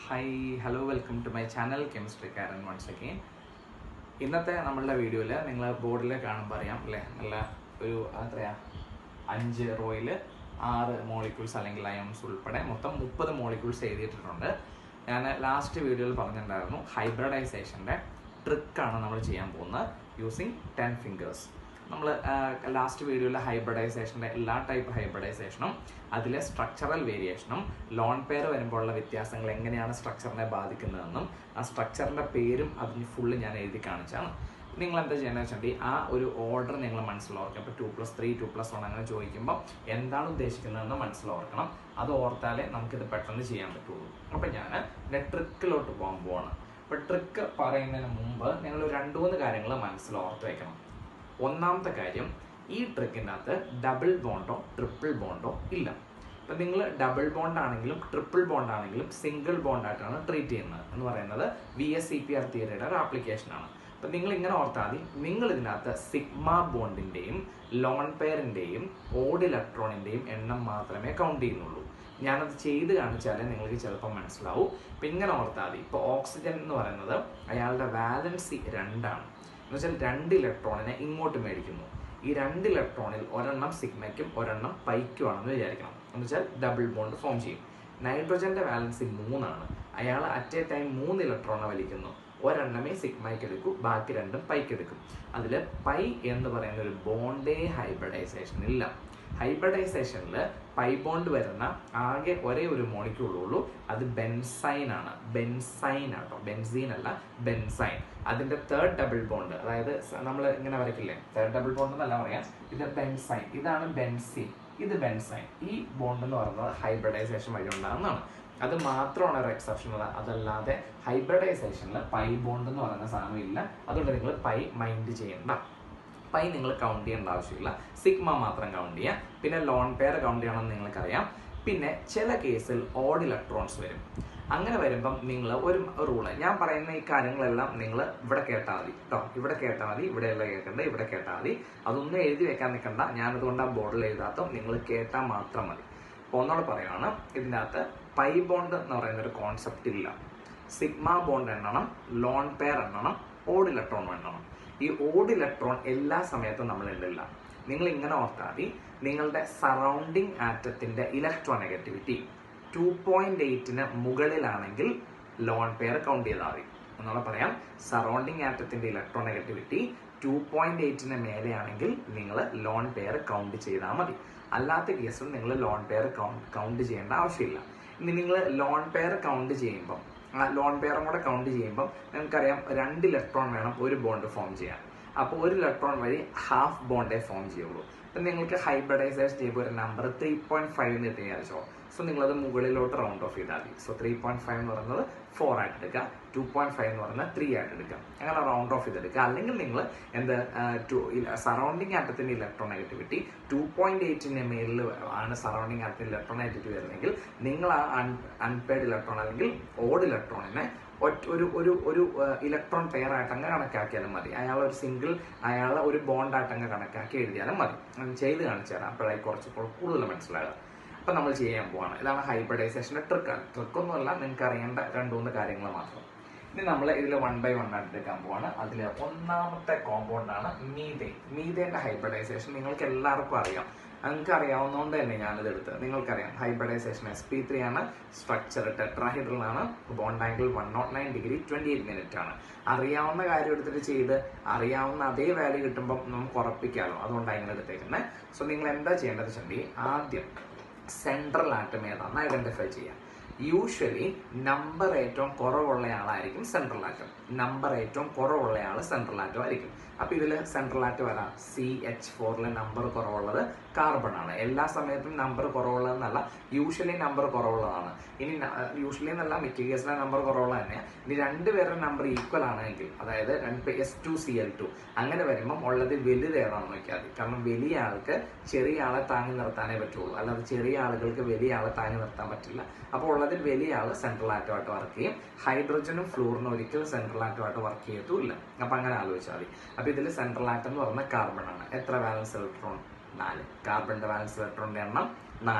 Hi hello welcome to my channel chemistry കാരൻ once again ഇന്നത്തെ നമ്മളുടെ വീഡിയോയിൽ നിങ്ങൾ ബോർഡിൽ കാണുമ്പോൾ അറിയാം അല്ലേ നല്ല ഒരു എത്രയാ അഞ്ച് റോയിൽ ആറ് മോളിക്യൂൾസ് അല്ലെങ്കിൽ അയോൺസ് ഉൾപ്പെടെ മൊത്തം മുപ്പത് മോളിക്യൂൾസ് എഴുതിയിട്ടുണ്ട് ഞാൻ ലാസ്റ്റ് വീഡിയോയിൽ പറഞ്ഞിട്ടുണ്ടായിരുന്നു ഹൈബ്രിഡൈസേഷൻ്റെ ട്രിക്കാണ് നമ്മൾ ചെയ്യാൻ പോകുന്നത് യൂസിങ് ടെൻ ഫിംഗേഴ്സ് നമ്മൾ ലാസ്റ്റ് വീഡിയോയിലെ ഹൈബ്രിഡൈസേഷൻ്റെ എല്ലാ ടൈപ്പ് ഹൈബ്രിഡൈസേഷനും അതിലെ സ്ട്രക്ചറൽ വേരിയേഷനും ലോൺ പെയർ വരുമ്പോഴുള്ള വ്യത്യാസങ്ങൾ എങ്ങനെയാണ് സ്ട്രക്ചറിനെ ബാധിക്കുന്നതെന്നും ആ സ്ട്രക്ചറിൻ്റെ പേരും അതിന് ഫുള്ള് ഞാൻ എഴുതി കാണിച്ചാണ് നിങ്ങൾ എന്താ ചെയ്യുന്നത് വെച്ചിട്ടുണ്ടെങ്കിൽ ആ ഒരു ഓർഡർ നിങ്ങൾ മനസ്സിലോർക്കുക ഇപ്പോൾ two plus three two plus one അങ്ങനെ ചോദിക്കുമ്പോൾ എന്താണ് ഉദ്ദേശിക്കുന്നതെന്ന് മനസ്സിലോർക്കണം അത് ഓർത്താലേ നമുക്കിത് പെട്ടെന്ന് ചെയ്യാൻ പറ്റുള്ളൂ അപ്പം ഞാൻ എൻ്റെ ട്രിക്കിലോട്ട് പോകാൻ പോവാണ് അപ്പോൾ ട്രിക്ക് പറയുന്നതിന് മുമ്പ് നിങ്ങൾ രണ്ട് മൂന്ന് കാര്യങ്ങൾ മനസ്സിൽ ഓർത്ത് വെക്കണം ഒന്നാമത്തെ കാര്യം ഈ ട്രിക്കിനകത്ത് ഡബിൾ ബോണ്ടോ ട്രിപ്പിൾ ബോണ്ടോ ഇല്ല ഇപ്പം നിങ്ങൾ ഡബിൾ ബോണ്ട് ആണെങ്കിലും ട്രിപ്പിൾ ബോണ്ട് ആണെങ്കിലും സിംഗിൾ ബോണ്ട് ആയിട്ടാണ് ട്രീറ്റ് ചെയ്യുന്നത് എന്ന് പറയുന്നത് V S E P R തിയറിയുടെ ഒരു ആപ്ലിക്കേഷനാണ് അപ്പം നിങ്ങൾ ഇങ്ങനെ ഓർത്താൽ മതി നിങ്ങൾ ഇതിനകത്ത് സിഗ്മ ബോണ്ടിൻ്റെയും ലോൺ പെയറിൻ്റെയും ഓഡ് ഇലക്ട്രോണിൻ്റെയും എണ്ണം മാത്രമേ കൗണ്ട് ചെയ്യുന്നുള്ളൂ ഞാനത് ചെയ്ത് കാണിച്ചാലേ നിങ്ങൾക്ക് ചിലപ്പോൾ മനസ്സിലാവും ഇപ്പം ഇങ്ങനെ ഓർത്താൽ മതി ഇപ്പോൾ ഓക്സിജൻ എന്ന് പറയുന്നത് അയാളുടെ വാലൻസി രണ്ടാണ് എന്ന് വെച്ചാൽ രണ്ട് ഇലക്ട്രോണിനെ ഇങ്ങോട്ട് മേടിക്കുന്നു ഈ രണ്ട് ഇലക്ട്രോണിൽ ഒരെണ്ണം സിഗ്മയ്ക്കും ഒരെണ്ണം പൈക്കുമാണെന്ന് വിചാരിക്കണം എന്ന് വെച്ചാൽ ഡബിൾ ബോണ്ട് ഫോം ചെയ്യും നൈട്രജന്റെ വാലൻസി മൂന്നാണ് അയാൾ അറ്റ് എ ടൈം മൂന്ന് ഇലക്ട്രോണെ വലിക്കുന്നു ഒരെണ്ണമേ സിഗ്മയ്ക്ക് എടുക്കൂ ബാക്കി രണ്ടും പൈക്ക് എടുക്കും അതിൽ പൈ എന്ന് പറയുന്ന ഒരു ബോണ്ടേ ഹൈബ്രിഡൈസേഷൻ ഇല്ല ഹൈബ്രിഡൈസേഷനിൽ പൈ ബോണ്ട് വരുന്ന ആകെ ഒരേ ഒരു മോളിക്യൂൾ ഉള്ളൂ അത് ബെൻസൈൻ ആണ് ബെൻസൈൻ ആട്ടോ ബെൻസീൻ അല്ല ബെൻസൈൻ അതിന്റെ തേർഡ് ഡബിൾ ബോണ്ട് അതായത് നമ്മൾ ഇങ്ങനെ വരയ്ക്കില്ലേ തേർഡ് ഡബിൾ ബോണ്ട് എന്നല്ല പറയാം ഇത് ബെൻസൈൻ ഇതാണ് ബെൻസീൻ ഇത് ബെൻസൈൻ ഈ ബോണ്ട് എന്ന് പറയുന്നത് ഹൈബ്രിഡൈസേഷൻ വഴി ഉണ്ടാകുന്നതാണ് അത് മാത്രമാണ് ഒരു എക്സെപ്ഷൻ ഉള്ളത് അതല്ലാതെ ഹൈബ്രിഡൈസേഷനിൽ പൈ ബോണ്ട് എന്ന് പറയുന്ന സാധനം ഇല്ല അതുകൊണ്ട് നിങ്ങൾ പൈ മൈൻഡ് ചെയ്യണ്ട പൈ നിങ്ങൾ കൗണ്ട് ചെയ്യേണ്ട ആവശ്യമില്ല സിഗ്മ മാത്രം കൗണ്ട് ചെയ്യാം പിന്നെ ലോൺ പെയർ കൗണ്ട് ചെയ്യണമെന്ന് നിങ്ങൾക്കറിയാം പിന്നെ ചില കേസിൽ ഓഡ് ഇലക്ട്രോൺസ് വരും അങ്ങനെ വരുമ്പം നിങ്ങൾ ഒരു റൂള് ഞാൻ പറയുന്ന ഈ കാര്യങ്ങളെല്ലാം നിങ്ങൾ ഇവിടെ കേട്ടാൽ മതി കേട്ടോ ഇവിടെ കേട്ടാൽ മതി ഇവിടെയല്ല കേൾക്കേണ്ടത് ഇവിടെ കേട്ടാൽ മതി അതൊന്നും എഴുതി വെക്കാൻ നിൽക്കണ്ട ഞാനതുകൊണ്ട് ആ ബോർഡിൽ എഴുതാത്ത നിങ്ങൾ കേട്ടാൽ മാത്രം മതി അപ്പോൾ ഒന്നോടെ പറയുകയാണ് ഇതിൻ്റെ അകത്ത് പൈ ബോണ്ട് എന്ന് പറയുന്ന ഒരു കോൺസെപ്റ്റ് ഇല്ല സിഗ്മ ബോണ്ട് എണ്ണണം ലോൺ പെയർ എണ്ണണം ഓഡ് ഇലക്ട്രോൺ എണ്ണണം ഈ ഓഡ് ഇലക്ട്രോൺ എല്ലാ സമയത്തും നമ്മൾ എണ്ണില്ല നിങ്ങൾ ഇങ്ങനെ ഓർത്താൽ മതി നിങ്ങളുടെ സറൗണ്ടിങ് ആറ്റത്തിന്റെ ഇലക്ട്രോൺ നെഗറ്റിവിറ്റി ടു പോയിന്റ് എയ്റ്റിന് മുകളിലാണെങ്കിൽ ലോൺ പെയർ കൗണ്ട് ചെയ്താൽ മതി എന്നുള്ള പറയാം സറൗണ്ടിങ് ആറ്റത്തിന്റെ ഇലക്ട്രോൺ നെഗറ്റിവിറ്റി ടു പോയിന്റ് എയ്റ്റിന് മേലെയാണെങ്കിൽ നിങ്ങൾ ലോൺ പെയർ കൗണ്ട് ചെയ്താൽ മതി അല്ലാത്ത കേസിൽ നിങ്ങൾ ലോൺ പെയർ കൗണ്ട് കൗണ്ട് ചെയ്യേണ്ട ആവശ്യമില്ല ഇനി നിങ്ങൾ ലോൺ പെയർ കൗണ്ട് ചെയ്യുമ്പം ആ ലോൺ പെയറും കൂടെ കൗണ്ട് ചെയ്യുമ്പോൾ നിങ്ങൾക്കറിയാം രണ്ട് ഇലക്ട്രോൺ വേണം ഒരു ബോണ്ട് ഫോം ചെയ്യാൻ അപ്പോൾ ഒരു ഇലക്ട്രോൺ വഴി ഹാഫ് ബോണ്ടേ ഫോം ചെയ്യുള്ളൂ അപ്പം നിങ്ങൾക്ക് ഹൈബ്രിഡൈസേഷൻ ചെയ്യുമ്പോൾ ഒരു നമ്പർ ത്രീ പോയിന്റ് ഫൈവ് എന്ന് കിട്ടി വിചാരിച്ചോ സോ നിങ്ങളത് മുകളിലോട്ട് റൗണ്ട് ഓഫ് ചെയ്താൽ മതി സോ ത്രീ പോയിന്റ് ഫൈവ് എന്ന് പറയുന്നത് ഫോർ ആയിട്ട് എടുക്കുക ടു പോയിന്റ് ഫൈവ് എന്ന് പറയുന്നത് ത്രീ ആയിട്ട് എടുക്കുക അങ്ങനെ റൗണ്ട് ഓഫ് ചെയ്തെടുക്കുക അല്ലെങ്കിൽ നിങ്ങൾ എന്ത് ടു സറൗണ്ടിങ് ആറ്റത്തിന്റെ ഇലക്ട്രോൺ നെഗറ്റിവിറ്റി ടു പോയിന്റ് എയ്റ്റിന്റെ മേലിൽ ആണ് സറൗണ്ടിങ് ആറ്റത്തിന്റെ ഇലക്ട്രോൺ നെഗറ്റിവിറ്റി വരുന്നതെങ്കിൽ നിങ്ങൾ ആ അൺപെയ്ഡ് ഇലക്ട്രോൺ അല്ലെങ്കിൽ ഓഡ് ഇലക്ട്രോണിനെ ഒറ്റ ഒരു ഒരു ഒരു ഇലക്ട്രോൺ പെയർ ആയിട്ട് അങ്ങ് കണക്കാക്കിയാലും മതി അയാൾ ഒരു സിംഗിൾ അയാൾ ഒരു ബോണ്ട് ആയിട്ട് അങ്ങ് കണക്കാക്കി എഴുതിയാലും മതി ചെയ്ത് കാണിച്ചു തരാം അപ്പോഴായി കുറച്ചുകൂടെ കൂടുതൽ മനസ്സിലാകുക അപ്പൊ നമ്മൾ ചെയ്യാൻ പോവാണ് ഇതാണ് ഹൈബ്രിഡൈസേഷന്റെ ട്രിക്ക് ട്രിക്കൊന്നുമല്ല നിങ്ങൾക്ക് അറിയേണ്ട രണ്ടു മൂന്ന് കാര്യങ്ങൾ മാത്രം ഇനി നമ്മൾ ഇതിൽ വൺ ബൈ വൺ ആയിട്ട് എടുക്കാൻ പോവാണ് അതിൽ ഒന്നാമത്തെ കോമ്പൗണ്ട് ആണ് മീതേൻ മീതേന്റെ ഹൈബ്രിഡൈസേഷൻ നിങ്ങൾക്ക് എല്ലാവർക്കും അറിയാം നിങ്ങൾക്ക് അറിയാവുന്നതുകൊണ്ട് തന്നെ ഞാനിത് എടുത്തത് നിങ്ങൾക്കറിയാം ഹൈബ്രിഡൈസേഷൻ എസ് പി ത്രീ ആണ് സ്ട്രക്ചർ ടെട്രാഹൈഡ്രൽ ആണ് bond angle one nought nine degree twenty eight minute ആണ് അറിയാവുന്ന കാര്യം എടുത്തിട്ട് ചെയ്ത് അറിയാവുന്ന അതേ വാല്യൂ കിട്ടുമ്പോൾ നമുക്ക് ഉറപ്പിക്കാമല്ലോ അതുകൊണ്ടാണ് ഇങ്ങനെ എടുത്തേക്കുന്നത് സോ നിങ്ങൾ എന്താ ചെയ്യേണ്ടത് വെച്ചിട്ടുണ്ടെങ്കിൽ ആദ്യം സെൻട്രൽ ആറ്റം ഏതാണെന്ന് ഐഡന്റിഫൈ ചെയ്യാം യൂഷ്വലി നമ്പർ ഏറ്റവും കുറവുള്ള ആളായിരിക്കും സെൻട്രൽ ആറ്റം നമ്പർ ഏറ്റവും കുറവുള്ള ആൾ സെൻട്രൽ ആറ്റം ആയിരിക്കും അപ്പൊ ഇതിൽ സെൻട്രൽ ആറ്റം വരാം സി എച്ച് ഫോറിലെ നമ്പർ കുറവുള്ളത് കാർബൺ ആണ് എല്ലാ സമയത്തും നമ്പർ കുറവുള്ളതെന്നല്ല യൂഷ്വലി നമ്പർ കുറവുള്ളതാണ് ഇനി യൂഷ്വലി എന്നല്ല മിക്ക കേസിലെ നമ്പർ കുറവുള്ള തന്നെ ഇനി രണ്ടുപേരുടെ നമ്പർ ഈക്വൽ ആണെങ്കിൽ അതായത് രണ്ട് S two C L two അങ്ങനെ വരുമ്പം ഉള്ളത് വലുത് ഏതാണെന്ന് നോക്കിയാൽ മതി കാരണം വലിയ ആൾക്ക് ചെറിയ ആളെ താങ്ങി നിർത്താനേ പറ്റുള്ളൂ അല്ലാതെ ചെറിയ ആളുകൾക്ക് വലിയ ആളെ താങ്ങി നിർത്താൻ പറ്റില്ല അപ്പോൾ ഉള്ളതിൽ വലിയ ആൾ സെൻട്രൽ ആറ്റമായിട്ട് വർക്ക് ചെയ്യും ഹൈഡ്രജനും ഫ്ലൂറിനും ഒരിക്കലും സെൻട്രൽ ആറ്റമായിട്ട് വർക്ക് ചെയ്യത്തുമില്ല അപ്പൊ അങ്ങനെ ആലോചിച്ചാൽ മതി അപ്പൊ ഇതിൽ സെൻട്രൽ ആറ്റം എന്ന് പറയുന്നത് കാർബൺ ആണ് എത്ര ബാലൻസ് ഇലക്ട്രോൺ നാല് കാർബണിന്റെ ബാലൻസ് ഇലക്ട്രോണിന്റെ എണ്ണം നാല്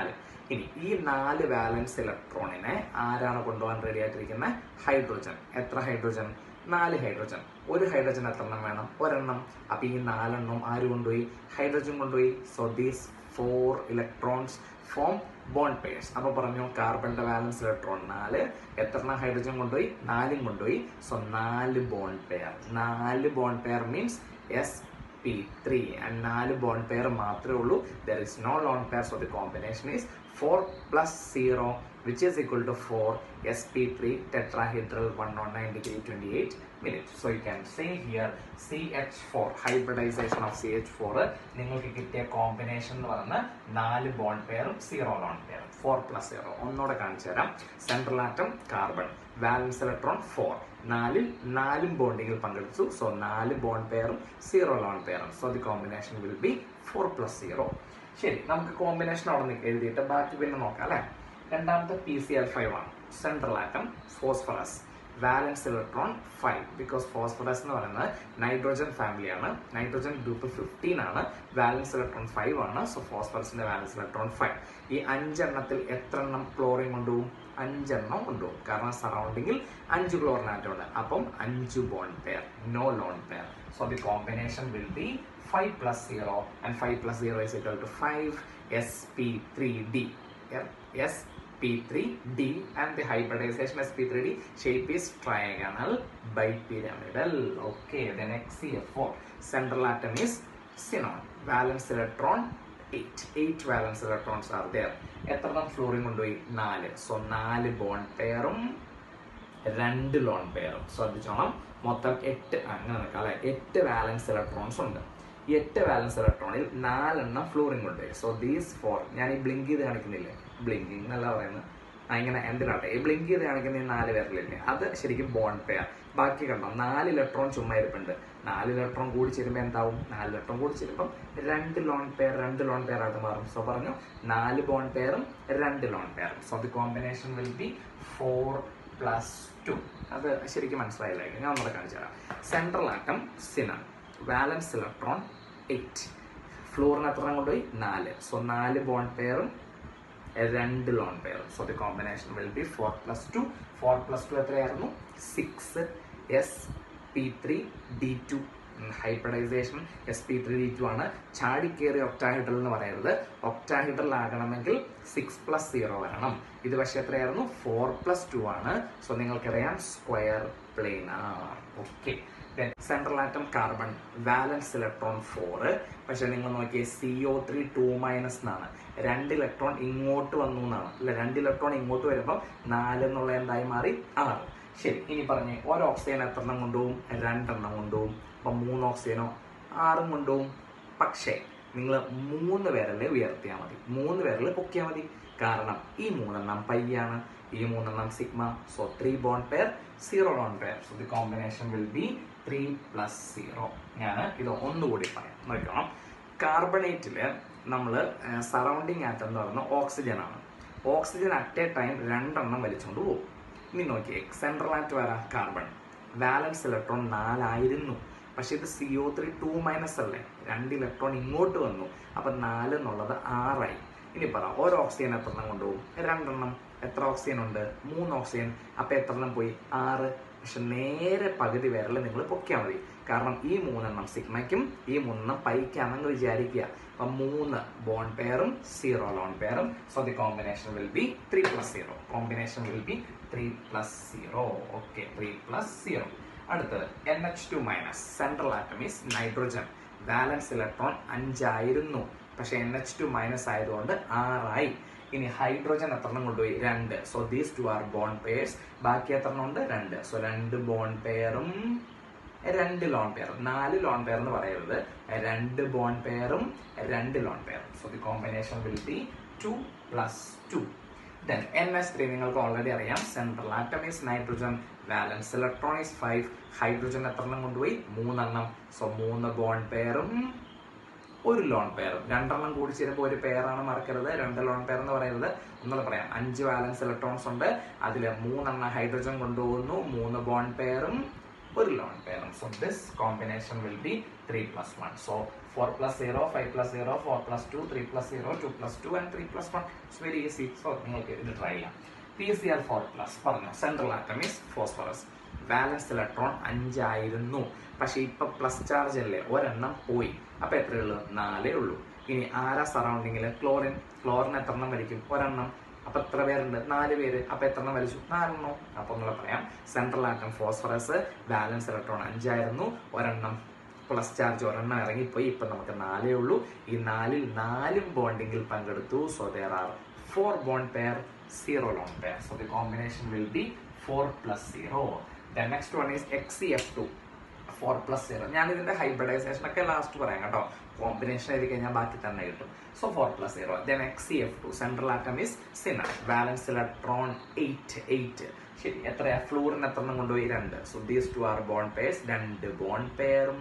ഇനി ഈ നാല് വാലൻസ് ഇലക്ട്രോണിനെ ആരാണ് കൊണ്ടുപോകാൻ റെഡി ആയിട്ടിരിക്കുന്നത് ഹൈഡ്രോജൻ എത്ര ഹൈഡ്രോജൻ നാല് ഹൈഡ്രോജൻ ഒരു ഹൈഡ്രോജൻ എത്ര എണ്ണം വേണം ഒരെണ്ണം അപ്പൊ ഈ നാലെണ്ണം ആര് കൊണ്ടുപോയി ഹൈഡ്രോജൻ കൊണ്ടുപോയി so these four electrons form bond pairs അപ്പൊ പറഞ്ഞു കാർബണിന്റെ ബാലൻസ് ഇലക്ട്രോൺ നാല് എത്ര എണ്ണം ഹൈഡ്രോജൻ കൊണ്ടുപോയി നാലും കൊണ്ടുപോയി സോ നാല് ബോണ്ട് പെയർ നാല് bond pair means S P three and നാല് ബോണ്ട് പെയർ മാത്രമേ ഉള്ളൂ there is no lone pair so the combination is four plus zero which is equal to 4 sp3 tetrahedral 109 degree 28 minutes. So you can say here CH4 hybridization of CH4 നിങ്ങൾക്ക് കിട്ടിയ combination എന്ന് പറയുന്നത് നാല് bond പെയറും zero lone പെയറും four plus zero ഒന്നുകൂടെ കാണിച്ചു തരാം central atom carbon valence electron four നാലിൽ നാലും ബോണ്ടിങ്ങിൽ പങ്കെടുത്തു സോ നാല് ബോണ്ട് പെയറും സീറോ ലോൺ പെയറും so the combination will be four plus zero ശരി നമുക്ക് കോമ്പിനേഷൻ അവിടെ നിന്ന് എഴുതിയിട്ട് ബാക്കി പിന്നെ നോക്കാം അല്ലേ രണ്ടാമത്തെ പി സി എൽ ഫൈവ് ആണ് central atom phosphorus valence electron five because phosphorus എന്ന് പറയുന്നത് നൈട്രോജൻ ഫാമിലിയാണ് നൈട്രോജൻ ഗ്രൂപ്പ് ഫിഫ്റ്റീൻ ആണ് വാലൻസ് ഇലക്ട്രോൺ ഫൈവ് ആണ് സോ ഫോസ്ഫറസിന്റെ വാലൻസ് ഇലക്ട്രോൺ ഫൈവ് ഈ അഞ്ചെണ്ണത്തിൽ എത്ര എണ്ണം ക്ലോറിൻ കൊണ്ടുപോകും അഞ്ചെണ്ണം കൊണ്ടുപോകും കാരണം സറൗണ്ടിങ്ങിൽ അഞ്ച് ക്ലോറിൻ ആറ്റം ഉണ്ട് അപ്പം അഞ്ച് bond pair no lone pair so the combination will be five plus zero and five plus zero is equal to five S P three D sp3d and the hybridization sp3d shape is trigonal bipyramidal okay then xcf4 central atom is xenon valence electron 8 8 valence electrons are there എത്ര എണ്ണം florin കൊണ്ടുപോയി നാല് so നാല് bond പെയറും രണ്ട് lone പെയറും ശ്രദ്ധിച്ചോണം മൊത്തം എട്ട് അങ്ങനെ നിൽക്കാം അല്ലെ എട്ട് വാലൻസ് ഇലക്ട്രോൺസ് ഉണ്ട് ഈ എട്ട് വാലൻസ് ഇലക്ട്രോണിൽ നാലെണ്ണം ഫ്ലോറിൻ കൊണ്ടുപോയി സോ ദീസ് ഫോർ ഞാൻ ഈ ബ്ലിങ്ക് ചെയ്ത് കാണിക്കുന്നില്ലേ ബ്ലിങ്കിങ് എന്നല്ല പറയുന്നത് ആ ഇങ്ങനെ എന്തിനാട്ടെ ഈ ബ്ലിങ്ക് ചെയ്ത് കാണിക്കുന്ന ഈ നാല് പേരിലില്ലേ അത് ശരിക്കും ബോണ്ട് പെയർ ബാക്കി കണ്ടോ നാല് ഇലക്ട്രോൺ ചുമ്മാ ഇരിപ്പുണ്ട് നാല് ഇലക്ട്രോൺ കൂടി ചേരുമ്പോൾ എന്താവും നാല് ഇലക്ട്രോൺ കൂടി ചേരുമ്പോൾ രണ്ട് ലോൺ പെയർ രണ്ട് ലോൺ പെയർ ആയിട്ട് മാറും സോ പറഞ്ഞു നാല് ബോണ്ട് പെയറും രണ്ട് ലോൺ പെയറും so the combination will be four plus two അത് ശരിക്കും മനസ്സിലായില്ലായിരിക്കും ഞാൻ ഒന്നുകൂടെ കാണിച്ചു തരാം central atom xenon valence electron eight ഫ്ലോറിന് എത്ര എണ്ണം കൊണ്ടുപോയി നാല് സോ നാല് ബോണ്ട് പെയറും രണ്ട് ലോൺ പെയറും so the combination will be four plus two four plus two എത്രയായിരുന്നു six S P three D to hybridisation S P three D two ആണ് ചാടിക്കേറിയ ഒക്ടാഹൈഡ്രൽ എന്ന് പറയുന്നത് ഒക്ടാഹൈഡ്രൽ ആകണമെങ്കിൽ സിക്സ് പ്ലസ് സീറോ വരണം ഇത് പക്ഷേ എത്രയായിരുന്നു ഫോർ പ്ലസ് ടു ആണ് സോ നിങ്ങൾക്കറിയാം square planar okay central atom carbon valence electron four പക്ഷെ നിങ്ങൾ നോക്കിയേ C O three two minus എന്നാണ് രണ്ട് ഇലക്ട്രോൺ ഇങ്ങോട്ട് വന്നു എന്നാണ് അല്ലെ രണ്ട് ഇലക്ട്രോൺ ഇങ്ങോട്ട് വരുമ്പോൾ നാല് എന്നുള്ള എന്തായി മാറി ആറ് ശരി ഇനി പറഞ്ഞേ ഒരു ഓക്സിജൻ എത്ര എണ്ണം കൊണ്ടുപോകും രണ്ടെണ്ണം കൊണ്ടുപോകും അപ്പൊ മൂന്ന് ഓക്സിജനോ ആറും കൊണ്ടുപോകും പക്ഷേ നിങ്ങൾ മൂന്ന് പേരല്ലേ ഉയർത്തിയാൽ മതി മൂന്ന് പേരിൽ പൊക്കിയാൽ മതി കാരണം ഈ മൂന്നെണ്ണം പയ്യാണ് ഈ മൂന്നെണ്ണം sigma so three bond pair zero bond pair so the combination will be three plus zero ഞാൻ ഇത് ഒന്നുകൂടി പറയാം നോക്കണം കാർബണേറ്റിൽ നമ്മൾ സറൗണ്ടിങ് ആറ്റം എന്ന് പറയുന്നത് ഓക്സിജൻ ആണ് ഓക്സിജൻ അറ്റ് എ ടൈം രണ്ടെണ്ണം വലിച്ചുകൊണ്ട് പോകും ഇനി നോക്കിയേ സെൻട്രൽ ആറ്റ് വരാം കാർബൺ വാലൻസ് ഇലക്ട്രോൺ നാലായിരുന്നു പക്ഷെ ഇത് C O three two minus അല്ലേ രണ്ട് ഇലക്ട്രോൺ ഇങ്ങോട്ട് വന്നു അപ്പൊ നാല് എന്നുള്ളത് ആറായി ഇനി പറ ഒരു ഓക്സിജൻ എത്ര എണ്ണം കൊണ്ടുപോകും രണ്ടെണ്ണം എത്ര ഓക്സിജൻ ഉണ്ട് മൂന്ന് ഓക്സിജൻ അപ്പൊ എത്ര എണ്ണം പോയി ആറ് പക്ഷെ നേരെ പകുതി വിരൽ നിങ്ങൾ പൊക്കിയാൽ മതി കാരണം ഈ മൂന്നെണ്ണം സിഗ്മയ്ക്കും ഈ മൂന്നെണ്ണം പൈക്കാണെന്ന് വിചാരിക്കുക അപ്പൊ മൂന്ന് ബോൺ പെയറും സീറോ ലോൺ പെയറും so the combination will be three plus zero combination will be three plus zero okay three plus zero അടുത്തത് N H two minus central atom is nitrogen valence electron അഞ്ചായിരുന്നു പക്ഷെ എൻ എച്ച് ടു മൈനസ് ആയതുകൊണ്ട് ആറായി ഇനി hydrogen എത്ര എണ്ണം കൊണ്ടുപോയി രണ്ട് so these two are bond pairs ബാക്കി എത്ര എണ്ണം ഉണ്ട് രണ്ട് സോ രണ്ട് ബോൺ പെയറും രണ്ട് ലോൺ പെയർ നാല് ലോൺ പെയർ എന്ന് പറയരുത് രണ്ട് ബോൺ പെയറും രണ്ട് ലോൺ പെയറും so the combination will be two plus two then N S three നിങ്ങൾക്ക് ഓൾറെഡി അറിയാം central atom is nitrogen valence electron is five hydrogen എത്ര എണ്ണം കൊണ്ടുപോയി മൂന്നെണ്ണം സോ മൂന്ന് ബോൺ പെയറും ഒരു ലോൺ പെയറും രണ്ടെണ്ണം കൂടി ചേരുമ്പോൾ ഒരു പെയറാണ് മറക്കരുത് രണ്ട് ലോൺ പെയർ എന്ന് പറയുന്നത് ഒന്നുകൂടെ പറയാം അഞ്ച് വാലൻസ് ഇലക്ട്രോൺസ് ഉണ്ട് അതിൽ മൂന്നെണ്ണം ഹൈഡ്രോജൻ കൊണ്ടുപോകുന്നു മൂന്ന് ബോൺ പെയറും ഒരു ലോൺ പെയറും so this combination will be three plus one so four plus zero five plus zero four plus two three plus zero two plus two and three plus one it's very easy so നിങ്ങൾക്ക് ഇത് try ചെയ്യാം P C R four plus പറഞ്ഞു central atom is phosphorus valence electron അഞ്ചായിരുന്നു പക്ഷെ ഇപ്പൊ plus charge അല്ലേ ഒരെണ്ണം പോയി അപ്പൊ എത്രയേ ഉള്ളൂ നാലേ ഉള്ളൂ ഇനി ആരാ സറൗണ്ടിങ്ങിൽ ക്ലോറിൻ ക്ലോറിൻ എത്രണ്ണം വലിക്കും ഒരെണ്ണം അപ്പൊ എത്ര പേരുണ്ട് നാല് പേര് അപ്പൊ എത്രണ്ണം വലിച്ചു നാലെണ്ണോ അപ്പൊ ഒന്നുകൂടെ പറയാം central atom phosphorus valence electron അഞ്ചായിരുന്നു ഒരെണ്ണം പ്ലസ് ചാർജ് ഒരെണ്ണം ഇറങ്ങിപ്പോയി ഇപ്പൊ നമുക്ക് നാലേ ഉള്ളൂ ഈ നാലിൽ നാലും ബോണ്ടിങ്ങിൽ പങ്കെടുത്തു so there are four bond pair zero lone pair so the combination will be four plus zero the next one is X C F two four plus zero ഞാൻ ഇതിന്റെ ഹൈബ്രിഡൈസേഷൻ ഒക്കെ ലാസ്റ്റ് പറയാം കേട്ടോ കോമ്പിനേഷൻ എഴുതി കഴിഞ്ഞാൽ ബാക്കി തന്നെ കിട്ടും so four plus zero then X C F two central atom is xenon valence electron eight eight ശരി എത്രയാ ഫ്ലൂറിന് എത്ര എണ്ണം കൊണ്ടുപോയി രണ്ട് so these two are bond pairs രണ്ട് ബോൺ പെയറും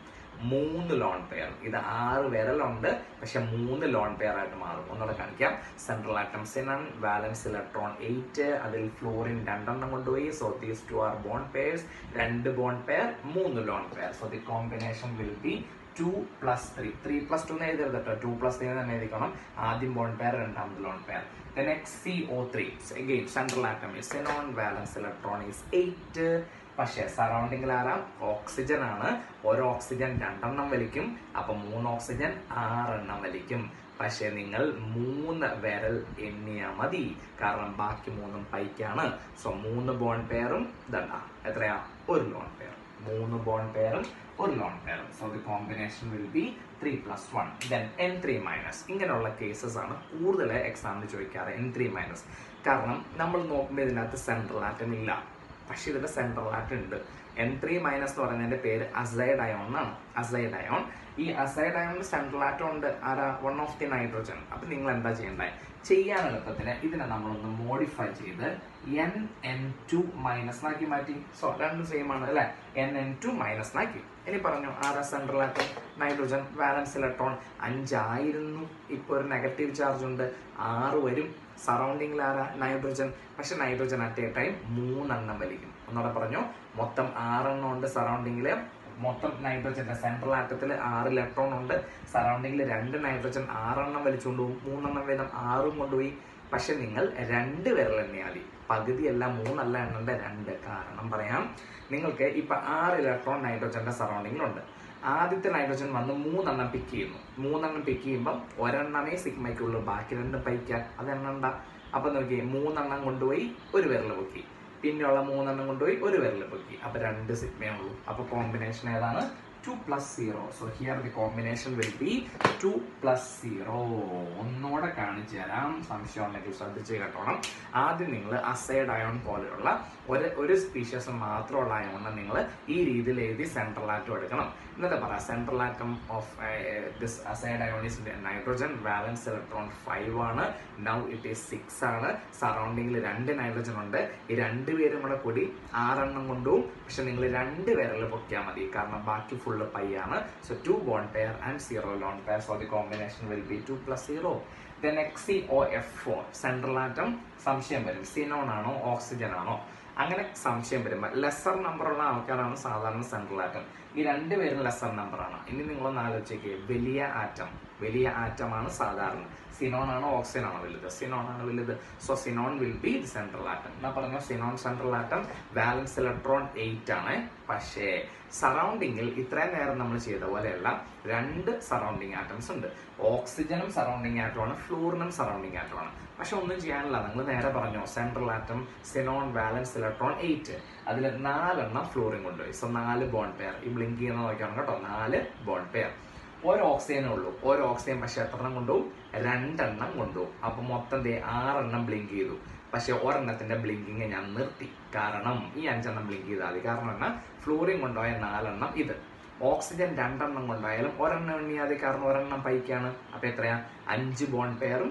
മൂന്ന് ലോൺ പെയർ ഇത് ആറ് വിരലുണ്ട് പക്ഷെ മൂന്ന് ലോൺ പെയർ ആയിട്ട് മാറും ഒന്നുകൂടെ കാണിക്കാം central atom xenon valence electron eight അതിൽ ഫ്ലോറിൻ രണ്ടെണ്ണം കൊണ്ടുപോയി so these two are bond pairs രണ്ട് ബോൺ പെയർ മൂന്ന് lone pair so the combination will be two plus three three plus two എഴുതരുത് കേട്ടോ ടു പ്ലസ് ത്രീ തന്നെ എഴുതിക്കണം ആദ്യം ബോൺ പെയർ രണ്ടാമത് lone pair Then XCO3 again central atom is xenon valence electron is 8 പക്ഷേ സറൗണ്ടിങ്ങിൽ Aram oxygen ആണ് ഒരു oxygen രണ്ടെണ്ണം വലിക്കും അപ്പൊ മൂന്ന് ഓക്സിജൻ ആറെണ്ണം വലിക്കും പക്ഷെ നിങ്ങൾ മൂന്ന് വിരൽ എണ്ണിയാ മതി കാരണം ബാക്കി മൂന്നും പൈക്കാണ് സോ മൂന്ന് ബോൺ പെയറും ഇതണ്ട എത്രയാ ഒരു ലോൺ പെയർ മൂന്ന് ബോൺ പെയറും ഒരു ലോൺ പെയറും so the combination will be three plus one then N three minus ഇങ്ങനെയുള്ള കേസസ് ആണ് കൂടുതൽ എക്സാമിന് ചോദിക്കാറ് എൻ ത്രീ മൈനസ് കാരണം നമ്മൾ നോക്കുമ്പോൾ ഇതിനകത്ത് സെൻട്രൽ ആറ്റം ഇല്ല പക്ഷെ ഇതിന്റെ സെൻട്രൽ ആറ്റം ഉണ്ട് എൻ ത്രീ മൈനസ് എന്ന് പറയുന്നതിന്റെ പേര് അസൈഡ് അയോൺ എന്നാണ് അസൈഡ് അയോൺ ഈ അസൈഡ് അയോണിന്റെ സെൻട്രൽ ആറ്റം ഉണ്ട് ആരാ വൺ ഓഫ് ദി നൈട്രോജൻ അപ്പൊ നിങ്ങൾ എന്താ ചെയ്യേണ്ടത് ചെയ്യാൻ എളുപ്പത്തിന് ഇതിനെ നമ്മളൊന്ന് മോഡിഫൈ ചെയ്ത് എൻ എൻ ടു മൈനസ് ആക്കി മാറ്റി സോ രണ്ടും സെയിം ആണ് അല്ലെ എൻ എൻ ടു മൈനസ് ആക്കി ഇനി പറഞ്ഞു ആരാ central atom nitrogen valence electron അഞ്ചായിരുന്നു ഇപ്പൊ ഒരു നെഗറ്റീവ് ചാർജ് ഉണ്ട് ആറ് വരും സറൗണ്ടിങ്ങിൽ ആരാ നൈട്രോജൻ പക്ഷെ നൈട്രോജൻ അറ്റ് എ ടൈം മൂന്നെണ്ണം വലിക്കും ഒന്നുകൂടെ പറഞ്ഞു മൊത്തം ആറെണ്ണം ഉണ്ട് സറൗണ്ടിങ്ങിൽ മൊത്തം നൈട്രോജന്റെ സെൻട്രൽ ആറ്റത്തിൽ ആറ് ഇലക്ട്രോൺ ഉണ്ട് സറൗണ്ടിങ്ങിൽ രണ്ട് നൈട്രോജൻ ആറെണ്ണം വലിച്ചുകൊണ്ട് പോകും മൂന്നെണ്ണം വീതം ആറും കൊണ്ടുപോയി പക്ഷെ നിങ്ങൾ രണ്ട് വിരൽ എണ്ണിയാൽ മതി പകുതിയല്ല മൂന്നല്ല എണ്ണേണ്ട രണ്ട് കാരണം പറയാം നിങ്ങൾക്ക് ഇപ്പൊ ആറ് ഇലക്ട്രോൺ നൈട്രോജന്റെ സറൗണ്ടിങ്ങിലുണ്ട് ആദ്യത്തെ നൈട്രോജൻ വന്ന് മൂന്നെണ്ണം പിക്ക് ചെയ്യുന്നു മൂന്നെണ്ണം പിക്ക് ചെയ്യുമ്പോൾ ഒരെണ്ണമേ സിഗ്മയ്ക്കുള്ളൂ ബാക്കി രണ്ട് പൈക്ക അത് എണ്ണണ്ട അപ്പൊ നോക്കി മൂന്നെണ്ണം കൊണ്ടുപോയി ഒരു വിരൽ പൊക്കി പിന്നെയുള്ള മൂന്നെണ്ണം കൊണ്ടുപോയി ഒരു വിരൽ പൊക്കി അപ്പൊ രണ്ട് സിഗ്മേ ഉള്ളൂ അപ്പൊ കോമ്പിനേഷൻ ഏതാണ് two plus zero so here the combination will be two plus zero ഒന്നുകൂടെ കാണിച്ചു തരാം സംശയം ഉണ്ടെങ്കിൽ ശ്രദ്ധിച്ച് കേട്ടോണം ആദ്യം നിങ്ങൾ അസൈഡ് അയോൺ പോലെയുള്ള ഒരു ഒരു സ്പീഷ്യസ് മാത്രമുള്ള അയോണിനെ നിങ്ങൾ ഈ രീതിയിൽ എഴുതി സെൻട്രൽ ആറ്റം എടുക്കണം എന്നിട്ട് പറ central atom of this azide ion is nitrogen valence electron five ആണ് നൗ ഇറ്റ് ഈസ് സിക്സ് ആണ് സറൗണ്ടിങ്ങിൽ രണ്ട് നൈട്രോജൻ ഉണ്ട് ഈ രണ്ട് പേരും കൂടെ കൂടി ആറെണ്ണം കൊണ്ടുപോകും പക്ഷെ നിങ്ങൾ രണ്ട് വിരൽ പൊക്കിയാൽ മതി കാരണം ബാക്കി ഫുള്ള് പൈ ആണ് so two bond pair and zero lone pair so the combination will be two plus zero then X O F four central atom സംശയം വരും സിനോൺ ആണോ ഓക്സിജൻ ആണോ അങ്ങനെ സംശയം വരുമ്പോൾ ലെസർ നമ്പർ ഉള്ള ആൾക്കാരാണ് സാധാരണ സെൻട്രൽ ആറ്റം ഈ രണ്ടുപേരും ലെസർ നമ്പർ ആണ് ഇനി നിങ്ങളൊന്ന് ആലോചിച്ചേക്ക് വലിയ ആറ്റം വലിയ ആറ്റമാണ് സാധാരണ സിനോൺ ആണോ ഓക്സിജൻ ആണോ വലുത് സിനോൺ ആണ് വലുത് സോ xenon will be the central atom എന്നാ പറഞ്ഞ xenon central atom valence electron eight ആണ് പക്ഷേ സറൗണ്ടിങ്ങിൽ ഇത്രയും നേരം നമ്മൾ ചെയ്ത പോലെയല്ല രണ്ട് സറൗണ്ടിങ് ആറ്റംസ് ഉണ്ട് ഓക്സിജനും സറൗണ്ടിങ് ആറ്റമാണ് ഫ്ലൂറിനും സറൗണ്ടിങ് ആറ്റമാണ് പക്ഷെ ഒന്നും ചെയ്യാനില്ല നിങ്ങൾ നേരെ പറഞ്ഞു central atom xenon valence electron eight അതിൽ നാലെണ്ണം ഫ്ലൂറിൻ കൊണ്ടുപോയി സോ നാല് ബോൺ പെയർ ഈ ബ്ലിങ്ക് ചെയ്യുന്ന നോക്കിയാണ് കേട്ടോ നാല് ബോൺ പെയർ ഒരു ഓക്സിജനേ ഉള്ളൂ ഒരു ഓക്സിജൻ പക്ഷെ എത്രണ്ണം കൊണ്ടുപോകും രണ്ടെണ്ണം കൊണ്ടുപോകും അപ്പൊ മൊത്തം ദേ ആറെണ്ണം ബ്ലിങ്ക് ചെയ്തു പക്ഷെ ഒരെണ്ണത്തിന്റെ ബ്ലിങ്കിങ് ഞാൻ നിർത്തി കാരണം ഈ അഞ്ചെണ്ണം ബ്ലിങ്ക് ചെയ്താൽ മതി കാരണം എന്നാ ഫ്ലൂറിൻ കൊണ്ടുപോയ നാലെണ്ണം ഇത് ഓക്സിജൻ രണ്ടെണ്ണം കൊണ്ടായാലും ഒരെണ്ണം എണ്ണിയാതെ കാരണം ഒരെണ്ണം പൈക്കാണ് അപ്പൊ എത്രയാ അഞ്ച് ബോൺ പെയറും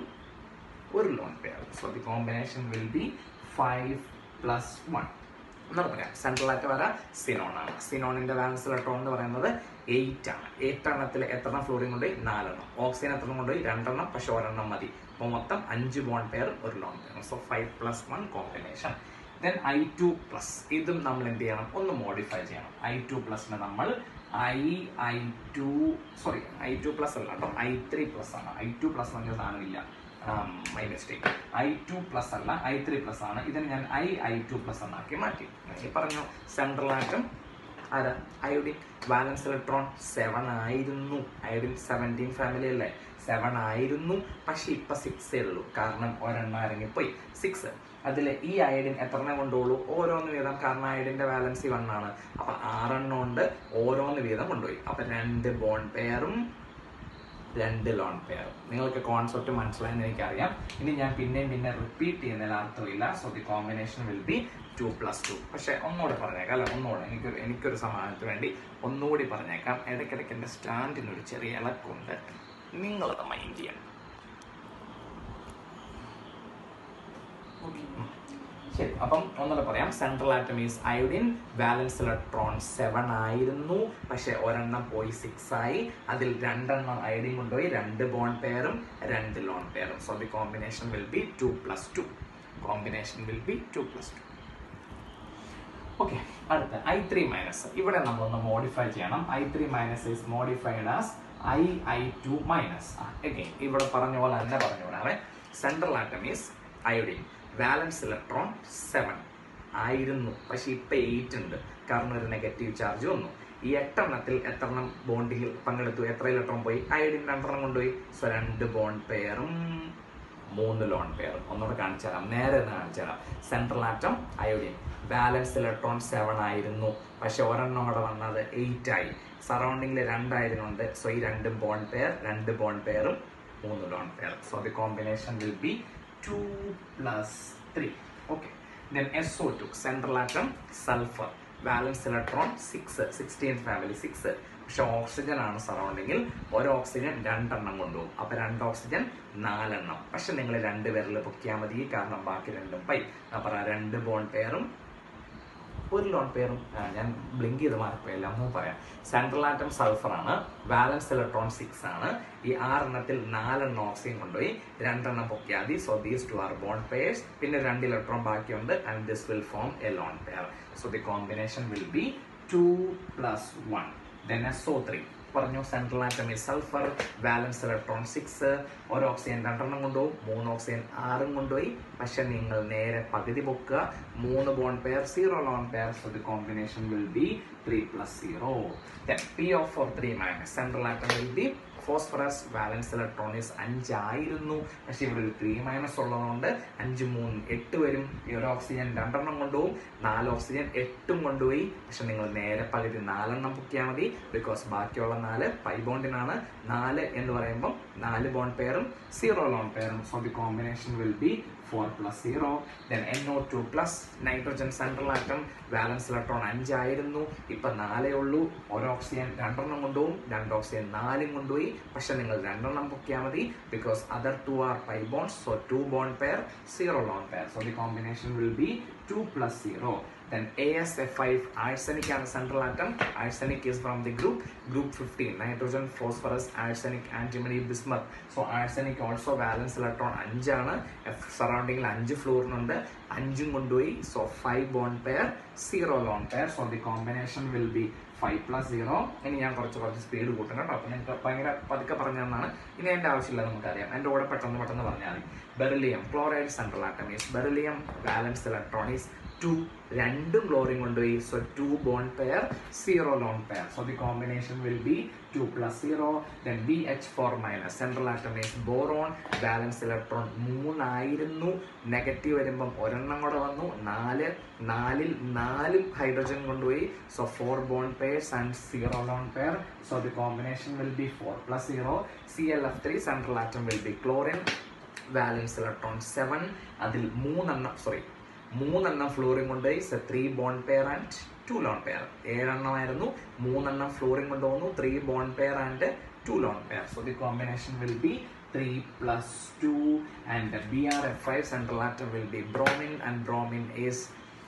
ഒരു lone pair so the combination will be five plus one എന്നാണ് പറയാം സെൻട്രൽ ആയിട്ട് വരാ സിനോൺ ആണ് സിനോണിന്റെ വാലൻസ് ഇലക്ട്രോൺ എന്ന് പറയുന്നത് എയ്റ്റ് ആണ് എയ്റ്റ് എണ്ണത്തിൽ എത്രണ്ണം ഫ്ലോറിൻ കൊണ്ടുപോയി നാലെണ്ണം ഓക്സിജൻ എത്രണ്ണം കൊണ്ടുപോയി രണ്ടെണ്ണം പക്ഷെ ഒരെണ്ണം മതി അപ്പോൾ മൊത്തം അഞ്ച് ബോൺ പെയർ ഒരു lone pair so five plus one combination then I two plus ഇതും നമ്മൾ എന്ത് ചെയ്യണം ഒന്ന് മോഡിഫൈ ചെയ്യണം ഐ ടു പ്ലസിനെ നമ്മൾ I I two sorry I two plus അല്ല കേട്ടോ ഐ ത്രീ പ്ലസ് ആണ് ഐ ടു പ്ലസ് എന്ന് പറഞ്ഞ സാധനമില്ല my mistake I two plus അല്ല ഐ ത്രീ പ്ലസ് ആണ് ഇതിന് ഞാൻ ഐ ഐ ടു പ്ലസ് എന്നാക്കി മാറ്റി ഈ പറഞ്ഞു സെൻട്രൽ ആറ്റം ആരാ അയോഡിൻ ബാലൻസ് ഇലക്ട്രോൺ സെവൻ ആയിരുന്നു അയോഡിൻ സെവൻറ്റീൻ ഫാമിലി അല്ലേ സെവൻ ആയിരുന്നു പക്ഷെ ഇപ്പൊ സിക്സേ ഉള്ളൂ കാരണം ഒരെണ്ണം ഇറങ്ങിപ്പോയി സിക്സ് അതിൽ ഈ അയഡിൻ എത്രണ്ണം കൊണ്ടുപോളൂ ഓരോന്ന് വീതം കാരണം അയഡിന്റെ ബാലൻസ് വൺ ആണ് അപ്പൊ ആറെണ്ണം ഉണ്ട് ഓരോന്ന് വീതം കൊണ്ടുപോയി അപ്പൊ രണ്ട് ബോൺ പെയറും രണ്ട് ലോൺ പെയർ നിങ്ങൾക്ക് കോൺസെപ്റ്റ് മനസ്സിലായെന്ന് എനിക്കറിയാം ഇനി ഞാൻ പിന്നെയും പിന്നെ റിപ്പീറ്റ് ചെയ്യുന്നതിൽ അർത്ഥമില്ല so the combination will be two plus two പക്ഷെ ഒന്നുകൂടി പറഞ്ഞേക്കാം അല്ല ഒന്നുകൂടെ എനിക്കൊരു എനിക്കൊരു സമാധാനത്തിന് വേണ്ടി ഒന്നുകൂടി പറഞ്ഞേക്കാം ഇടയ്ക്കിടയ്ക്ക് എൻ്റെ സ്റ്റാൻഡിന് ഒരു ചെറിയ ഇളക്കുണ്ട് നിങ്ങളത് മൈൻഡ് ചെയ്യണം ശരി അപ്പം ഒന്നുകൂടെ പറയാം central atom is iodine valence electron seven ആയിരുന്നു പക്ഷെ ഒരെണ്ണം പോയി സിക്സ് ആയി അതിൽ രണ്ടെണ്ണം അയോഡിൻ കൊണ്ടുപോയി രണ്ട് ബോൺ പെയറും രണ്ട് ലോൺ പെയറും so the combination will be two plus two combination will be two plus two okay അടുത്ത ഐ ത്രീ മൈനസ് ഇവിടെ നമ്മളൊന്ന് മോഡിഫൈ ചെയ്യണം I three minus is modified as I I two minus again ഇവിടെ പറഞ്ഞ പോലെ തന്നെ പറഞ്ഞു വിടാവേ central atom is iodine valence electron seven ആയിരുന്നു പക്ഷെ ഇപ്പൊ എയ്റ്റ് ഉണ്ട് കാരണം ഒരു നെഗറ്റീവ് ചാർജ് വന്നു ഈ എട്ടെണ്ണത്തിൽ എത്രണ്ണം ബോണ്ടിൽ പങ്കെടുത്തു എത്ര ഇലക്ട്രോൺ പോയി അയോഡിൻ രണ്ടെണ്ണം കൊണ്ടുപോയി സോ രണ്ട് ബോണ്ട് പെയറും മൂന്ന് ലോൺ പെയർ ഒന്നുകൂടെ കാണിച്ചു തരാം നേരെ ഒന്ന് കാണിച്ചു തരാം central atom iodine valence electron seven ആയിരുന്നു പക്ഷെ ഒരെണ്ണം കൂടെ വന്നത് എയ്റ്റ് ആയി സറൗണ്ടിങ്ങിൽ രണ്ടായിരുന്നുണ്ട് സോ ഈ രണ്ടും ബോൺ പെയർ രണ്ട് ബോൺ പെയറും മൂന്ന് lone pair so the combination will be two plus three okay then S O two central atom sulphur valence electron six sixteen family six പക്ഷെ ഓക്സിജൻ ആണ് സറൗണ്ടിങ്ങിൽ ഒരു ഓക്സിജൻ രണ്ടെണ്ണം കൊണ്ടുപോകും അപ്പൊ രണ്ട് ഓക്സിജൻ നാലെണ്ണം പക്ഷെ നിങ്ങൾ രണ്ട് പേരിൽ പൊക്കിയാൽ മതി കാരണം ബാക്കി രണ്ടും പൈ ഞാൻ പറയാം രണ്ട് ബോൺ പെയറും ഒരു ലോൺ പെയറും ഞാൻ ബ്ലിങ്ക് ചെയ്ത് മാറിപ്പോയില്ല ഒന്ന് പറയാം സെൻട്രൽ ആറ്റം സൾഫർ ആണ് ബാലൻസ് ഇലക്ട്രോൺ സിക്സ് ആണ് ഈ ആറെണ്ണത്തിൽ നാലെണ്ണം ഓക്സിജൻ കൊണ്ടുപോയി രണ്ടെണ്ണം പൊക്കിയാൽ മതി so these two are bond pairs പിന്നെ രണ്ട് ഇലക്ട്രോൺ ബാക്കിയുണ്ട് and this will form a lone pair so the combination will be two plus one then S O three പറഞ്ഞു സെൻട്രൽ ആറ്റം ഈ സൾഫർ ബാലൻസ് ഇലക്ട്രോൺ സിക്സ് ഒരു oxygen രണ്ടെണ്ണം കൊണ്ടുപോകും മൂന്ന് oxygen ആറും കൊണ്ടുപോയി പക്ഷെ നിങ്ങൾ നേരെ പകുതി പൊക്കുക മൂന്ന് bond pair zero lone pair so the combination will be three plus zero P O four three minus central atom will be phosphorus valence electronics അഞ്ചായിരുന്നു പക്ഷെ ഇവിടെ ഒരു ത്രീ മൈനസ് ഉള്ളതുകൊണ്ട് അഞ്ച് മൂന്ന് എട്ട് വരും ഈ ഒരു ഓക്സിജൻ രണ്ടെണ്ണം കൊണ്ടുപോകും നാല് ഓക്സിജൻ എട്ടും കൊണ്ടുപോയി പക്ഷെ നിങ്ങൾ നേരെ പകുതി നാലെണ്ണം പൊക്കിയാൽ മതി ബിക്കോസ് ബാക്കിയുള്ള നാല് പൈ ബോണ്ടിനാണ് നാല് എന്ന് പറയുമ്പോൾ നാല് ബോണ്ട് പെയറും സീറോ ലോൺ പെയറും so the combination will be four plus zero then N O two plus nitrogen central atom valence electron അഞ്ചായിരുന്നു ഇപ്പൊ നാലേ ഉള്ളൂ ഒരു ഓക്സിജൻ രണ്ടെണ്ണം കൊണ്ടുപോകും രണ്ട് ഓക്സിജൻ നാലും കൊണ്ടുപോയി പക്ഷെ നിങ്ങൾ രണ്ടെണ്ണം പൊക്കിയാൽ മതി because other two are pi bonds so two bond pair zero lone pair so the combination will be two plus zero Then ASF5 arsenic and central atom. Arsenic is from the group group 15. Nitrogen, phosphorus, arsenic, antimony, bismuth. So arsenic also valence electron അഞ്ചാണ് സറൗണ്ടിങ്ങിൽ അഞ്ച് ഫ്ലോറിനുണ്ട് അഞ്ചും കൊണ്ടുപോയി so five bond pair zero lone pair so the combination will be five plus zero ഇനി ഞാൻ കുറച്ച് കുറച്ച് speed കൂട്ടും കേട്ടോ അപ്പോൾ നിങ്ങൾക്ക് ഭയങ്കര പതുക്കെ പറഞ്ഞു തന്നാണ് ഇനി എൻ്റെ ആവശ്യമില്ല നമുക്കറിയാം എൻ്റെ കൂടെ പെട്ടെന്ന് പെട്ടെന്ന് പറഞ്ഞാൽ മതി beryllium chloride central atom is beryllium valence electrons two രണ്ടും ക്ലോറിൻ കൊണ്ടുപോയി so two bond pair zero lone pair so the combination will be two plus zero then B H four minus central atom is boron valence electron മൂന്നായിരുന്നു negative വരുമ്പം ഒരെണ്ണം കൂടെ വന്നു നാല് നാലിൽ നാലും ഹൈഡ്രജൻ കൊണ്ടുപോയി so four bond pairs and zero lone pair so the combination will be four plus zero C L F three central atom will be chlorine valence electron seven അതിൽ മൂന്നെണ്ണം സോറി മൂന്നെണ്ണം ഫ്ലോറിൻ കൊണ്ടുപോയി three bond pair and two lone pair ഏഴെണ്ണമായിരുന്നു മൂന്നെണ്ണം fluorine കൊണ്ടുപോകുന്നു three bond pair and two lone pair so the combination will be three plus two and B R F five central atom will be bromine and bromine is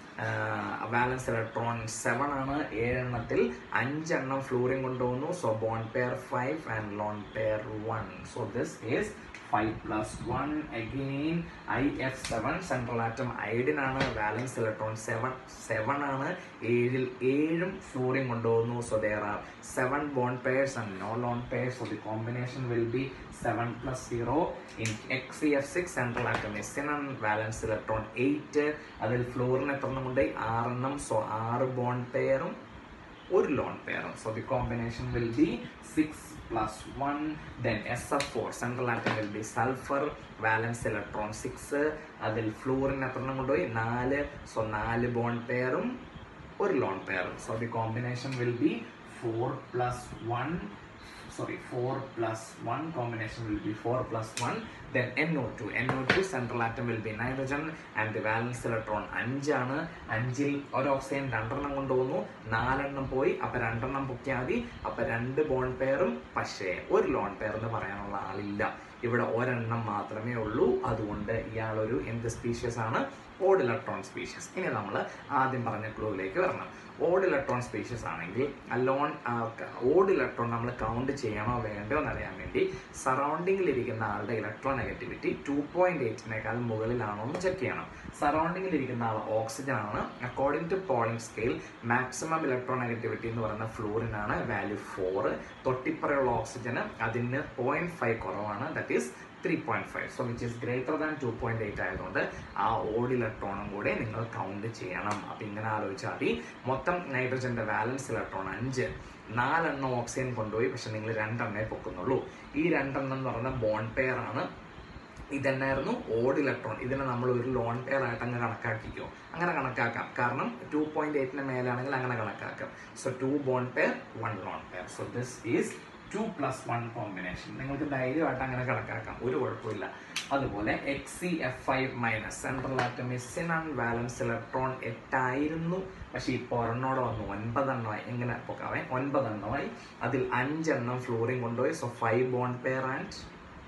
valence electron seven ആണ് ഏഴെണ്ണത്തിൽ അഞ്ചെണ്ണം fluorine കൊണ്ടുപോകുന്നു so bond pair five and lone pair one so this is five plus one again I F seven central atom iodine ആണ് valence electron seven seven ആണ് ഏഴിൽ ഏഴും fluorine കൊണ്ടുപോകുന്നു so there are seven bond pairs and no lone pairs so the combination will be seven plus zero in X C F six central atom xenon valence electron eight അതിൽ fluorine എത്ര എണ്ണം ഉണ്ട് ആറെണ്ണം so ആറ് bond പെയറും ഒരു lone പെയറും so the combination will be six plus one then S F four central atom will be sulphur valence electron six അതിൽ ഫ്ലൂറിൻ എത്ര എണ്ണം കൊണ്ടുപോയി നാല് സോ നാല് ബോൺ പെയറും ഒരു ലോൺ പെയറും so the combination will be four plus one sorry 4 plus 1 combination will be 4 plus 1 then NO2 NO2 central atom will be nitrogen and the valence electron 5 ആണ് അഞ്ചിൽ ഒരു ഓക്സിജൻ രണ്ടെണ്ണം കൊണ്ടുപോകുന്നു നാലെണ്ണം പോയി അപ്പൊ രണ്ടെണ്ണം പൊക്കിയാൽ മതി അപ്പൊ രണ്ട് ബോൺ പെയറും പക്ഷേ ഒരു ലോൺ പെയർ എന്ന് പറയാനുള്ള ആളില്ല ഇവിടെ ഒരെണ്ണം മാത്രമേ ഉള്ളൂ അതുകൊണ്ട് ഇയാൾ ഒരു എന്ത് സ്പീഷ്യസ് ആണ് ഓഡ് ഇലക്ട്രോൺ സ്പീഷ്യസ് ഇനി നമ്മൾ ആദ്യം പറഞ്ഞ ക്ലൂവിലേക്ക് വരണം ഓഡ് ഇലക്ട്രോൺ സ്പീഷ്യസ് ആണെങ്കിൽ അലോൺ ഓഡ് ഇലക്ട്രോൺ നമ്മൾ കൗണ്ട് ചെയ്യണോ വേണ്ടോ എന്നറിയാൻ വേണ്ടി സറൗണ്ടിങ്ങിൽ ഇരിക്കുന്ന ആളുടെ ഇലക്ട്രോൺ നെഗറ്റിവിറ്റി ടു പോയിന്റ് എയ്റ്റിനേക്കാൾ മുകളിലാണോ എന്ന് ചെക്ക് ചെയ്യണം സറൗണ്ടിങ്ങിൽ ഇരിക്കുന്ന ആൾ ഓക്സിജൻ ആണ് according to Pauling scale maximum electronegativity എന്ന് പറയുന്ന ഫ്ലൂറിനാണ് വാല്യൂ ഫോർ തൊട്ടിപ്പറയുള്ള ഓക്സിജന് അതിന് പോയിന്റ് ഫൈവ് കുറവാണ് that is three point five so which is greater than two point eight ആയതുകൊണ്ട് ആ ഓഡ് ഇലക്ട്രോണും കൂടെ നിങ്ങൾ കൗണ്ട് ചെയ്യണം അപ്പൊ ഇങ്ങനെ ആലോചിച്ചാൽ മതി മൊത്തം നൈട്രജന്റെ വാലൻസ് ഇലക്ട്രോൺ അഞ്ച് നാലെണ്ണം ഓക്സിജൻ കൊണ്ടുപോയി പക്ഷെ നിങ്ങൾ രണ്ടെണ്ണേ പൊക്കുന്നുള്ളൂ ഈ രണ്ടെണ്ണം എന്ന് പറയുന്ന ബോൺ പെയർ ആണ് ഇതെന്നായിരുന്നു ഓഡ് ഇലക്ട്രോൺ ഇതിനെ നമ്മൾ ഒരു ലോൺ പെയർ ആയിട്ട് അങ്ങ് കണക്കാക്കിക്കോ അങ്ങനെ കണക്കാക്കാം കാരണം ടു പോയിന്റ് എയ്റ്റിന് മേലാണെങ്കിൽ അങ്ങനെ കണക്കാക്കാം so two bond pair one lone pair so this is two plus one combination നിങ്ങൾക്ക് ധൈര്യമായിട്ട് അങ്ങനെ കണക്കാക്കാം ഒരു കുഴപ്പമില്ല അതുപോലെ X C F five minus central atom xenon and valence electron എട്ടായിരുന്നു പക്ഷെ ഇപ്പോൾ ഒരെണ്ണോടെ വന്നു ഒൻപതെണ്ണമായി എങ്ങനെ പൊക്കാവേ ഒൻപതെണ്ണമായി അതിൽ അഞ്ചെണ്ണം ഫ്ലോറിങ് കൊണ്ടുപോയി so five bond pair and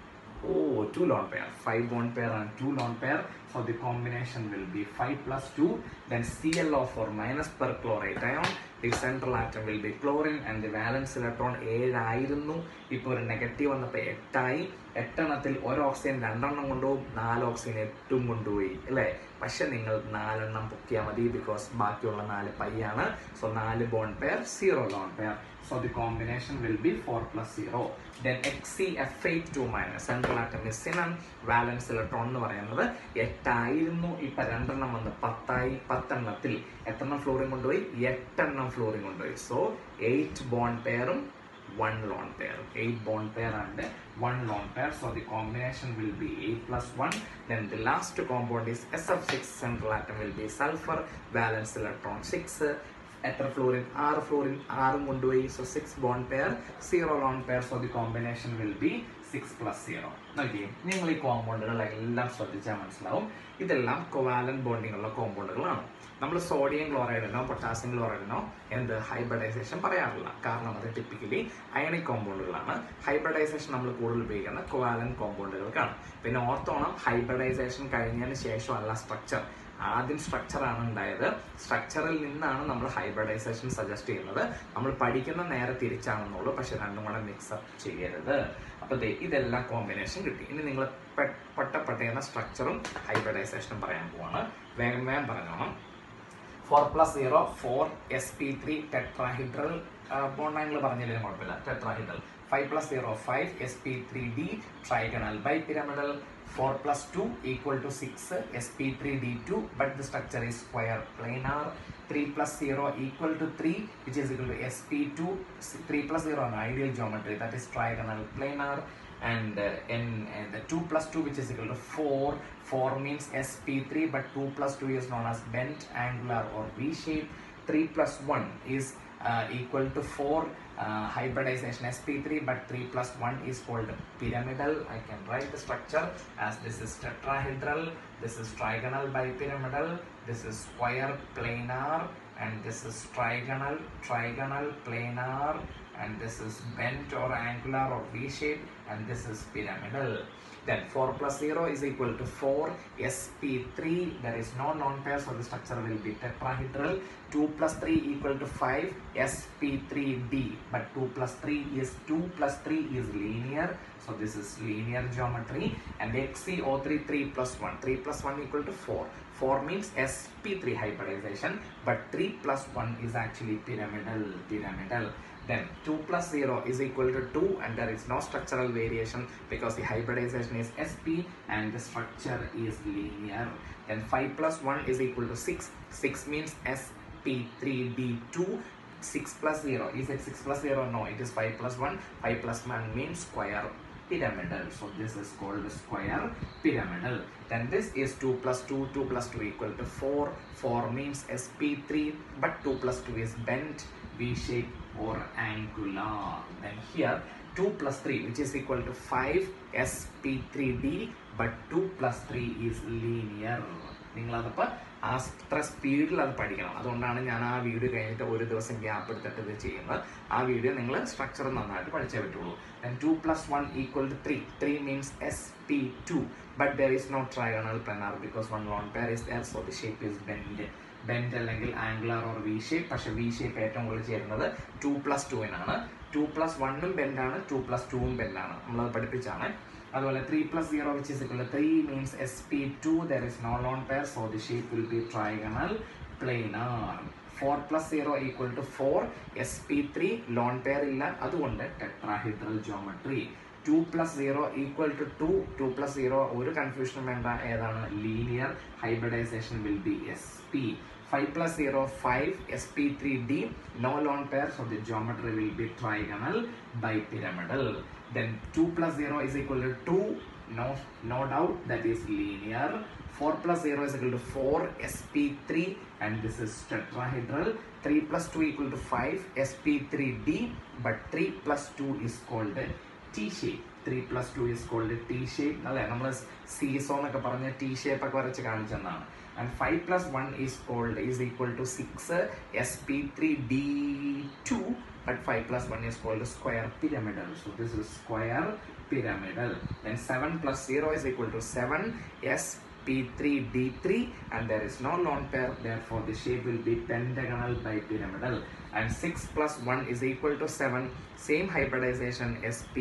Oh, two lone pair. Five bond pair and two lone pair. So the combination will be 5 plus 2. Then ClO4 minus perchlorate ion. The central atom will be chlorine and the valence electron ഏഴായിരുന്നു ഇപ്പോൾ ഒരു negative വന്നപ്പോൾ എട്ടായി എട്ടെണ്ണത്തിൽ ഒരു oxygen രണ്ടെണ്ണം കൊണ്ടുപോകും നാല് oxygen എട്ടും കൊണ്ടുപോയി അല്ലേ പക്ഷെ നിങ്ങൾ നാലെണ്ണം പൊക്കിയാൽ മതി ബിക്കോസ് ബാക്കിയുള്ള നാല് പൈയാണ് സോ നാല് bond pair zero lone pair so the combination will be four plus zero then X C F eight two minus central atom xenon valence electron എന്ന് പറയുന്നത് എട്ടായിരുന്നു ഇപ്പൊ രണ്ടെണ്ണം വന്ന് പത്തായി പത്തെണ്ണത്തിൽ എട്ടെണ്ണം ഫ്ലോറിൻ കൊണ്ടുപോയി എട്ടെണ്ണം ഫ്ലോറിൻ കൊണ്ടുപോയി സോ എയ്റ്റ് ബോൺ പെയറും one lone pair eight bond pair and one lone pair so the combination will be 8 plus 1 then the last compound is sf6 central atom will be sulfur valence electron 6 എത്ര florin ആറ് fluorine ആറും കൊണ്ടുപോയി so six bond pair zero lone pair so the combination will be six plus zero നോക്കിയേ നിങ്ങൾ ഈ കോമ്പൗണ്ടുകളെല്ലാം ശ്രദ്ധിച്ചാൽ മനസ്സിലാവും ഇതെല്ലാം കൊവാലൻ ബോണ്ടിങ് ഉള്ള കോമ്പൗണ്ടുകളാണ് നമ്മൾ സോഡിയം ക്ലോറൈഡിനോ പൊട്ടാസ്യം ക്ലോറൈഡിനോ എന്ത് ഹൈബ്രിഡൈസേഷൻ പറയാറില്ല കാരണം അത് ടിപ്പിക്കലി അയണിക് കോമ്പൗണ്ടുകളാണ് ഹൈബ്രിഡൈസേഷൻ നമ്മൾ കൂടുതൽ ഉപയോഗിക്കുന്ന കൊവാലൻ കോമ്പൗണ്ടുകൾക്കാണ് പിന്നെ ഓർത്തോണം ഹൈബ്രിഡൈസേഷൻ കഴിഞ്ഞതിന് ശേഷമല്ല സ്ട്രക്ചർ ആദ്യം സ്ട്രക്ചറാണ് ഉണ്ടായത് സ്ട്രക്ചറിൽ നിന്നാണ് നമ്മൾ ഹൈബ്രിഡൈസേഷൻ സജസ്റ്റ് ചെയ്യുന്നത് നമ്മൾ പഠിക്കുന്ന നേരെ തിരിച്ചാണെന്നുള്ളൂ പക്ഷെ രണ്ടും കൂടെ മിക്സപ്പ് ചെയ്യരുത് അപ്പൊ ദേ ഇതെല്ലാം കോമ്പിനേഷൻ കിട്ടി ഇനി നിങ്ങൾ പെട്ടപ്പെട്ട സ്ട്രക്ചറും ഹൈബ്രിഡൈസേഷനും പറയാൻ പോവാണ് വേഗം വേഗം പറഞ്ഞോണം four plus zero four S P three tetrahedral ബോണ്ടാങ്ങൾ പറഞ്ഞില്ലേ കുഴപ്പമില്ല tetrahedral five plus zero five S P three D trigonal bipyramidal four plus two equal to six S P three D two but the structure is square planar three plus zero equal to three which is equal to S P two three plus zero ആണ് ideal geometry that is trigonal planar and uh, in uh, the 2 plus 2 which is equal to 4 4 means sp3 but 2 plus 2 is known as bent angular or v shape 3 plus 1 is uh, equal to 4 uh, hybridization sp3 but 3 plus 1 is called pyramidal i can write the structure as this is tetrahedral this is trigonal bipyramidal this is square planar and this is trigonal trigonal planar and this is bent or angular or V shape and this is pyramidal. Then 4 plus 0 is equal to 4 sp3 there is no lone pair so the structure will be tetrahedral 2 plus 3 equal to 5 sp3d but 2 plus 3 is 2 plus 3 is linear so this is linear geometry and xco3 3 plus 1 3 plus 1 equal to 4 4 means sp3 hybridization but 3 plus 1 is actually pyramidal pyramidal then 2 plus 0 is equal to 2 and there is no structural variation because the hybridization is sp and the structure is linear then 5 plus 1 is equal to 6 6 means sp3d2 6 plus 0 is it 6 plus 0 no it is 5 plus 1 5 plus 1 means square pyramidal so this is called square pyramidal then this is 2 plus 2 2 plus 2 equal to 4 4 means sp3 but 2 plus 2 is bent v shape or angular then here 2 plus 3 which is equal to 5 sp3d but 2 plus 3 is linear നിങ്ങളതപ്പോൾ അത്ര സ്പീഡിൽ അത് പഠിക്കണം അതുകൊണ്ടാണ് ഞാൻ ആ video കഴിഞ്ഞിട്ട് ഒരു ദിവസം ഗ്യാപ്പ് എടുത്തിട്ട് ഇത് ചെയ്യുന്നത് ആ വീഡിയോ നിങ്ങൾ സ്ട്രക്ചർ നന്നായിട്ട് പഠിച്ചേ പറ്റുള്ളൂ and two plus one equal to three three means S P two but there is not trigonal planar because one lone pair is there so the shape is bent bent അല്ലെങ്കിൽ angular or V shape പക്ഷേ V shape ഏറ്റവും കൂടുതൽ ചേരുന്നത് two plus ടുവിനാണ് two plus വണ്ണും ബെൻഡാണ് two plus ടുവും ബെൻഡാണ് നമ്മളത് പഠിപ്പിച്ചാണ് അതുപോലെ three plus zero which is equal three means S P to there is no lone pair so the shape will be trigonal planar four plus zero equal to four S P three lone pair ഇല്ല അതുകൊണ്ട് tetrahedral geometry two plus zero equal to two two plus zero ഒരു കൺഫ്യൂഷനും വേണ്ട ഏതാണ് linear hybridization will be S P 5 plus 0, 5, sp3d, no lone pair, so the geometry will be trigonal bipyramidal. Then 2 plus 0 is equal to 2, no, no doubt, that is linear. 4 plus 0 is equal to 4, sp3, and this is tetrahedral. 3 plus 2 equal to 5, sp3d, but 3 plus 2 is called T shape. 3 plus 2 is called T shape. അല്ലേ നമ്മൾ seesaw എന്നൊക്കെ പറഞ്ഞ T shape ഒക്കെ വരച്ച് കാണിച്ചെന്നാണ് and 5 plus 1 is called is equal to 6 sp3d2 but 5 plus 1 is called square pyramidal so this is square pyramidal then 7 plus 0 is equal to 7 sp3d3 and there is no lone pair therefore the shape will be pentagonal bipyramidal and 6 plus 1 is equal to 7 same hybridization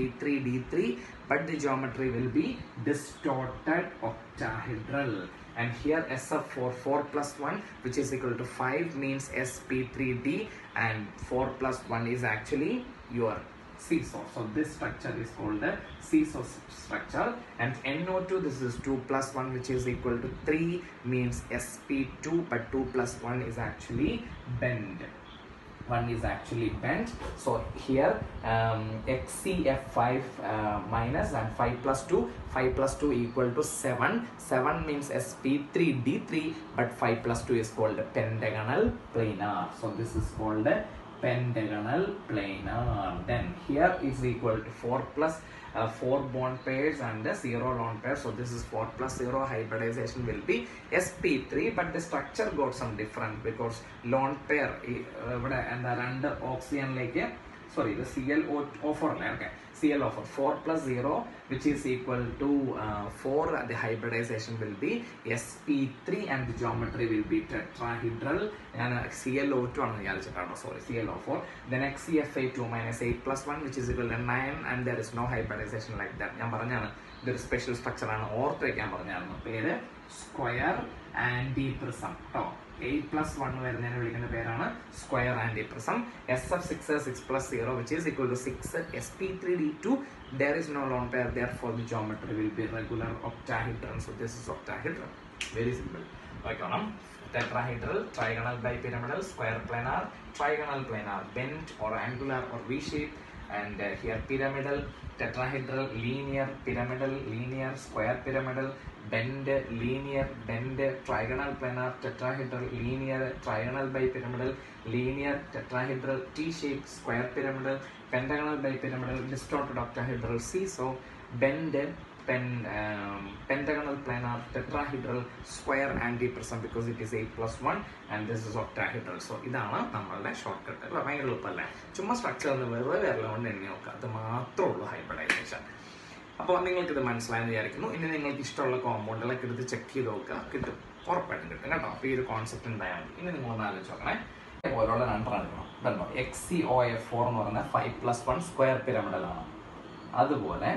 sp3d3 but the geometry will be distorted octahedral and here SF4 4 plus 1 which is equal to 5 means SP3D and 4 plus 1 is actually your seesaw so this structure is called the seesaw structure and NO2 this is 2 plus 1 which is equal to 3 means SP2 but 2 plus 1 is actually bend one is actually bent so here um, xcf5 uh, minus and 5 plus 2 5 plus 2 equal to 7 7 means sp3d3 but 5 plus 2 is called pentagonal planar so this is called a pentagonal planar then here is equal to 4 plus uh, 4 bond pairs and the 0 lone pair so this is 4 plus 0 hybridization will be sp3 but the structure got some different because lone pair ഇവിടെ എന്താ രണ്ട് ഓക്സിജനിലേക്ക് sorry ഇത് C L O four അല്ലേ okay C L O four four plus zero which is equal to four the hybridization will be S P three and the geometry will be tetrahedral ഞാൻ C L O two ആണ് വിചാരിച്ചിട്ടാണോ sorry C L O four then X C F I two minus eight plus one which is equal to nine and there is no hybridisation like that ഞാൻ പറഞ്ഞാണ് ഇതൊരു special സ്ട്രക്ചറാണ് ഓർത്ത് വയ്ക്കാൻ പറഞ്ഞായിരുന്നു പേര് സ്ക്വയർ ആൻറ്റി പ്രിസം കേട്ടോ eight plus one വരുന്നതിനെ വിളിക്കുന്ന പേരാണ് square antiprism S F six six plus zero which is equal to six S P three D two there is no lone pair therefore the geometry will be regular octahedron so this is octahedron very simple നോക്കണം tetrahedral, trigonal bipyramidal, square planar, trigonal planar, bent or angular or V shape, and uh, here pyramidal, tetrahedral, linear, pyramidal, linear, square pyramidal, bend, linear, bend, trigonal planar, tetrahedral, linear, trigonal bipyramidal, linear, tetrahedral, T-shape, square pyramidal, pentagonal bipyramidal, distorted octahedral seesaw, bend, pen um, pentagonal planar tetrahedral square antiprism because it is 8 plus 1 and this is octahedral so ഇതാണ് നമ്മളുടെ short cut അല്ല ഭയങ്കര എളുപ്പമല്ലേ ചുമ്മാ structure ഒന്ന് വെറുതെ വിരല കൊണ്ട് എണ്ണി നോക്കുക അത് മാത്രമേ ഉള്ളൂ ഹൈബ്രിഡൈസേഷൻ അപ്പോൾ നിങ്ങൾക്ക് ഇത് മനസ്സിലായെന്ന് വിചാരിക്കുന്നു ഇനി നിങ്ങൾക്ക് ഇഷ്ടമുള്ള കോമ്പൗണ്ടുകളൊക്കെ എടുത്ത് ചെക്ക് ചെയ്ത് നോക്കുക കിട്ടും ഉറപ്പായിട്ടും കിട്ടും കേട്ടോ അപ്പോൾ ഈ ഒരു കോൺസെപ്റ്റ് ഉണ്ടായാൽ മതി ഇനി നിങ്ങൾ ഒന്ന് ആലോചിച്ച് നോക്കണേ ഇതുപോലുള്ള നമ്പർ എടുക്കണം ഇതുണ്ടോ X C O F four എന്ന് പറഞ്ഞ ഫൈവ് പ്ലസ് വൺ സ്ക്വയർ പിരമിഡലാണ് അതുപോലെ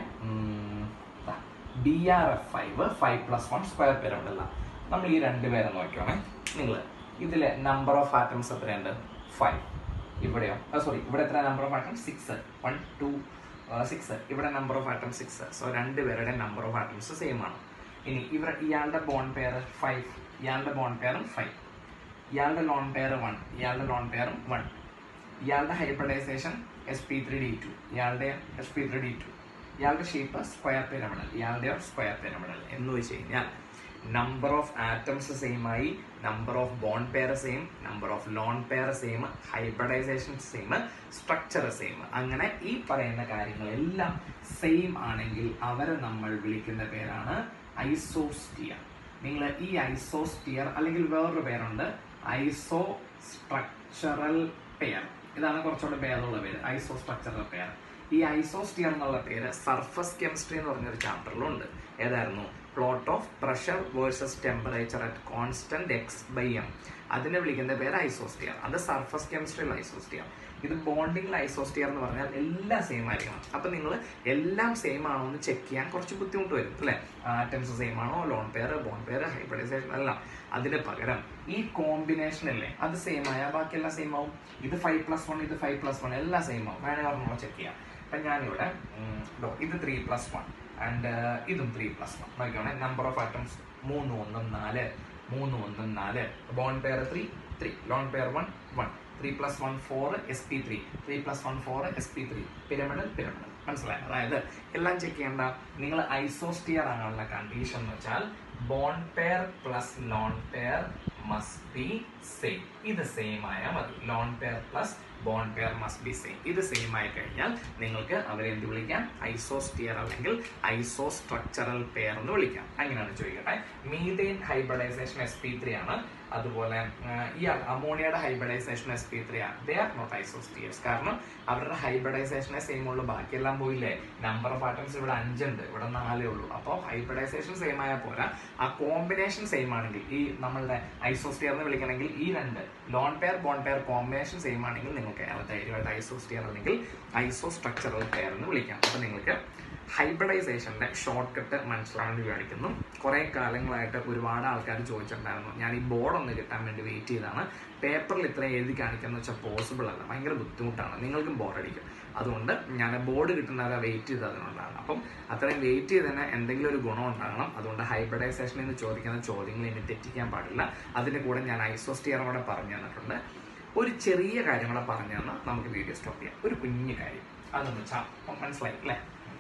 B R F five five plus one square പിരമിഡലാണ് നമ്മൾ ഈ രണ്ട് പേരെ നോക്കിയോണേ നിങ്ങൾ ഇതിലെ നമ്പർ ഓഫ് ആറ്റംസ് എത്രയുണ്ട് ഫൈവ് ഇവിടെയോ സോറി ഇവിടെ എത്ര number of atoms six one two six ഇവിടെ number of atom six so രണ്ട് പേരുടെ നമ്പർ ഓഫ് ആറ്റംസ് സെയിം ആണ് ഇനി ഇവർ ഇയാളുടെ ബോൺ പെയർ ഫൈവ് ഇയാളുടെ ബോൺ പെയറും ഫൈവ് ഇയാളുടെ ലോൺ പെയർ വൺ ഇയാളുടെ ലോൺ പെയറും വൺ ഇയാളുടെ hybridization S P three D two ഇയാളുടെ S P three D two ഇയാളുടെ ഷേപ്പ് സ്ക്വയർ പിരമിഡൽ ഇയാളുടെയോ സ്ക്വയർ പിരമിഡൽ എന്ന് വെച്ച് കഴിഞ്ഞാൽ നമ്പർ ഓഫ് ആറ്റംസ് സെയിം ആയി number of bond pair same number of lone pair same hybridization same structure same അങ്ങനെ ഈ പറയുന്ന കാര്യങ്ങളെല്ലാം സെയിം ആണെങ്കിൽ അവരെ നമ്മൾ വിളിക്കുന്ന പേരാണ് ഐസോസ്റ്റിയർ നിങ്ങൾ ഈ ഐസോസ്റ്റിയർ അല്ലെങ്കിൽ വേറൊരു പേരുണ്ട് ഐസോ സ്ട്രക്ചറൽ പെയർ ഇതാണ് കുറച്ചുകൂടെ ഭേദമുള്ള പേര് ഐസോ സ്ട്രക്ചറൽ പെയർ ഈ ഐസോസ്റ്റിയർ എന്നുള്ള പേര് സർഫസ് കെമിസ്ട്രി എന്ന് പറഞ്ഞൊരു ചാപ്റ്ററിലുണ്ട് ഏതായിരുന്നു plot of pressure versus temperature at constant X by M അതിനെ വിളിക്കുന്ന പേര് ഐസോസ്റ്റിയർ അത് സർഫസ് കെമിസ്ട്രിയിൽ ഐസോസ്റ്റിയർ ഇത് ബോണ്ടിങ്ങിൽ ഐസോസ്റ്റിയർ എന്ന് പറഞ്ഞാൽ എല്ലാം സെയിം ആയിരിക്കണം അപ്പൊ നിങ്ങൾ എല്ലാം സെയിം ആണോ എന്ന് ചെക്ക് ചെയ്യാൻ കുറച്ച് ബുദ്ധിമുട്ട് വരും അല്ലേ ആറ്റംസ് സെയിം ആണോ lone pair bond pair hybridization എല്ലാം അതിന് പകരം ഈ കോമ്പിനേഷൻ അല്ലേ അത് സെയിം ആയാൽ ബാക്കിയെല്ലാം സെയിം ആവും ഇത് ഫൈവ് പ്ലസ് വൺ ഇത് ഫൈവ് പ്ലസ് വൺ എല്ലാം സെയിം ആവും വേണമെങ്കിൽ നമ്മൾ ചെക്ക് ചെയ്യാം അപ്പൊ ഞാനിവിടെ ഉം, ദോ, ഇത് ത്രീ പ്ലസ് വൺ ആൻഡ് ഇതും ത്രീ പ്ലസ് വൺ നോക്കിയോണേ നമ്പർ ഓഫ് ആറ്റംസ് മൂന്ന് ഒന്നും നാല് മൂന്ന് ഒന്നും നാല് bond pair three three lone pair one one three plus one four S P three three plus one four S P three pyramidal pyramidal മനസ്സിലായി അതായത് എല്ലാം ചെക്ക് ചെയ്യേണ്ട നിങ്ങൾ ഐസോസ്റ്റിയർ ആണുള്ള കണ്ടീഷൻ എന്ന് വെച്ചാൽ bond pair plus lone pair must be same ഇത് same ആയാൽ മതി lone pair plus bond pair must be same ഇത് സെയിം ആയി കഴിഞ്ഞാൽ നിങ്ങൾക്ക് അവരെ എന്ത് വിളിക്കാം ഐസോസ്റ്റിയർ അല്ലെങ്കിൽ ഐസോ സ്ട്രക്ചറൽ പെയർ എന്ന് വിളിക്കാം അങ്ങനെയാണ് ചോദിക്കട്ടെ methane hybridization S P three ആണ് അതുപോലെ ആ, ഈ അമോണിയയുടെ ഹൈബ്രിഡൈസേഷൻ എസ് പി ത്രീ ആണ് ദേ ആർ നോട്ട് ഐസോസ്റ്റിയേഴ്സ് കാരണം അവരുടെ ഹൈബ്രിഡൈസേഷനെ സെയിം ഉള്ളൂ ബാക്കിയെല്ലാം പോയില്ലേ നമ്പർ ഓഫ് ആറ്റംസ് ഇവിടെ അഞ്ചുണ്ട് ഇവിടെ നാലേ ഉള്ളൂ അപ്പോൾ ഹൈബ്രിഡൈസേഷൻ സെയിം ആയാൽ പോരാ ആ കോമ്പിനേഷൻ സെയിം ആണെങ്കിൽ ഈ നമ്മളുടെ ഐസോസ്റ്റിയർ എന്ന് വിളിക്കണമെങ്കിൽ ഈ രണ്ട് lone pair bond pair combination same ആണെങ്കിൽ നിങ്ങൾക്ക് അയാളെ ധൈര്യമായിട്ട് ഐസോസ്റ്റിയർ അല്ലെങ്കിൽ ഐസോ സ്ട്രക്ചറൽ പെയർ എന്ന് വിളിക്കാം അപ്പോൾ നിങ്ങൾക്ക് ഹൈബ്രിഡൈസേഷന്റെ ഷോർട്ട് കട്ട് മനസ്സിലാകാൻ വിചാരിക്കുന്നു കുറെ കാലങ്ങളായിട്ട് ഒരുപാട് ആൾക്കാർ ചോദിച്ചിട്ടുണ്ടായിരുന്നു ഞാൻ ഈ ബോർഡ് ഒന്ന് കിട്ടാൻ വേണ്ടി വെയിറ്റ് ചെയ്താണ് പേപ്പറിൽ ഇത്ര എഴുതി കാണിക്കാന്ന് വെച്ചാൽ പോസിബിൾ അല്ല ഭയങ്കര ബുദ്ധിമുട്ടാണ് നിങ്ങൾക്കും ബോറടിക്കും അതുകൊണ്ട് ഞാൻ ബോർഡ് കിട്ടുന്നവരെ വെയിറ്റ് ചെയ്ത് അതിനുണ്ടാകണം അപ്പം അത്രയും വെയിറ്റ് ചെയ്തതിന് എന്തെങ്കിലും ഒരു ഗുണം ഉണ്ടാകണം അതുകൊണ്ട് ഹൈബ്രിഡൈസേഷനിൽ നിന്ന് ചോദിക്കുന്ന ചോദ്യങ്ങൾ ഇനി തെറ്റിക്കാൻ പാടില്ല അതിന്റെ കൂടെ ഞാൻ ഐസോസ്റ്റിയറും കൂടെ പറഞ്ഞു തന്നിട്ടുണ്ട് ഒരു ചെറിയ കാര്യം കൂടെ പറഞ്ഞു തന്നാൽ നമുക്ക് വീഡിയോ സ്റ്റോപ്പ് ചെയ്യാം ഒരു കുഞ്ഞു കാര്യം അതെന്ന് വെച്ചാൽ മനസ്സിലായി അല്ലേ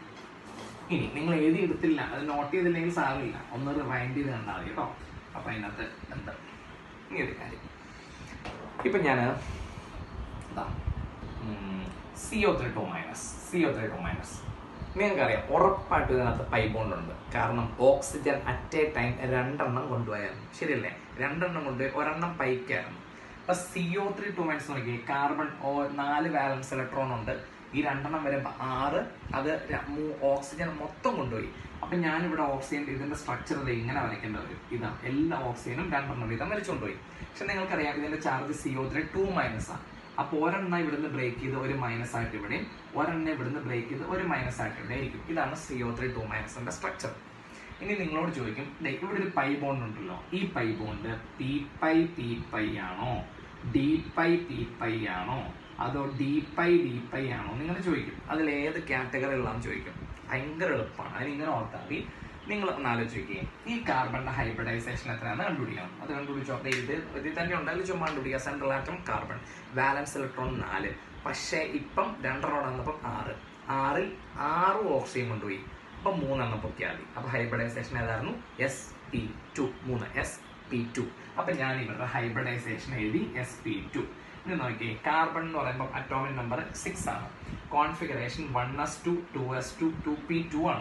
ഇനി നിങ്ങൾ എഴുതി എടുത്തില്ല അത് നോട്ട് ചെയ്തില്ലെങ്കിൽ സാറില്ല ഒന്ന് റിമൈൻഡ് ചെയ്ത് കണ്ടാൽ മതി കേട്ടോ അപ്പൊ അതിനകത്ത് എന്താ ഇനി ഒരു കാര്യം ഇപ്പൊ ഞാൻ C O three two minus C O three two minus നിങ്ങൾക്കറിയാം ഉറപ്പായിട്ടും ഇതിനകത്ത് പൈ ബോണ്ട് ഉണ്ട് കാരണം ഓക്സിജൻ അറ്റ് എ ടൈം രണ്ടെണ്ണം കൊണ്ടുപോയായിരുന്നു ശരിയല്ലേ രണ്ടെണ്ണം കൊണ്ടുപോയി ഒരെണ്ണം പൈക്കായിരുന്നു അപ്പൊ സിഒ ത്രീ ടു മൈനസ് നോക്കി കാർബൺ ഓ നാല് വാലൻസ് ഇലക്ട്രോൺ ഉണ്ട് ഈ രണ്ടെണ്ണം വരുമ്പോൾ ആറ് അത് ര- മൂ- ഓക്സിജൻ മൊത്തം കൊണ്ടുപോയി അപ്പൊ ഞാനിവിടെ ഓക്സിജൻ ഇതിന്റെ സ്ട്രക്ചർ ഇങ്ങനെ വരയ്ക്കേണ്ട വരും ഇതാ എല്ലാ ഓക്സിജനും രണ്ടെണ്ണം വീതം വരച്ചുകൊണ്ടുപോയി പക്ഷെ നിങ്ങൾക്കറിയാം ഇതിന്റെ charge C O three two minus ആണ് അപ്പൊ ഒരെണ്ണം ഇവിടുന്ന് ബ്രേക്ക് ചെയ്ത് ഒരു മൈനസ് ആയിട്ട് ഇവിടെയും ഒരെണ്ണം ഇവിടുന്ന് ബ്രേക്ക് ചെയ്ത് ഒരു മൈനസ് ആയിട്ട് ഇവിടെ ആയിരിക്കും ഇതാണ് സിഒ ത്രീ ടു മൈനസിന്റെ സ്ട്രക്ചർ ഇനി നിങ്ങളോട് ചോദിക്കും ദേ ഇവിടെ ഒരു പൈ ബോണ്ട് ഉണ്ടല്ലോ ഈ pi bond P pi P pi ആണോ ഡി പൈ പി പൈ ആണോ അതോ ഡി പൈ ഡി പൈ ആണോ നിങ്ങൾ ചോദിക്കും അതിൽ ഏത് കാറ്റഗറിയിലാണെന്ന് ചോദിക്കും ഭയങ്കര എളുപ്പമാണ് അതിനിങ്ങനെ ഓർത്താൽ മതി നിങ്ങൾ ഒന്ന് ആലോചിക്കുകയും ഈ കാർബണിന്റെ ഹൈബ്രിഡൈസേഷൻ എത്രയാണെന്ന് കണ്ടുപിടിക്കണം അത് കണ്ടുപിടിച്ചോ ദേ ഇത് ഇതിൽ തന്നെ ഉണ്ടെങ്കിൽ ചുമ്മാ കണ്ടുപിടിക്കുക central atom carbon valence electron നാല് പക്ഷേ ഇപ്പം രണ്ടെണ്ണം വന്നപ്പം ആറ് ആറിൽ ആറ് ഓക്സിജൻ കൊണ്ടുപോയി അപ്പം മൂന്നെണ്ണം പൊക്കിയാൽ മതി അപ്പൊ ഹൈബ്രിഡൈസേഷൻ ഏതായിരുന്നു എസ് പി ടു മൂന്ന് എസ് പി ടു അപ്പൊ ഞാൻ ഇവരുടെ ഹൈബ്രിഡൈസേഷൻ എഴുതി എസ് പി ടു ഇനി നോക്കിയേ കാർബൺ എന്ന് പറയുമ്പോൾ അറ്റോമിക് നമ്പർ സിക്സ് ആണ് configuration one S two two S two two P two ആണ്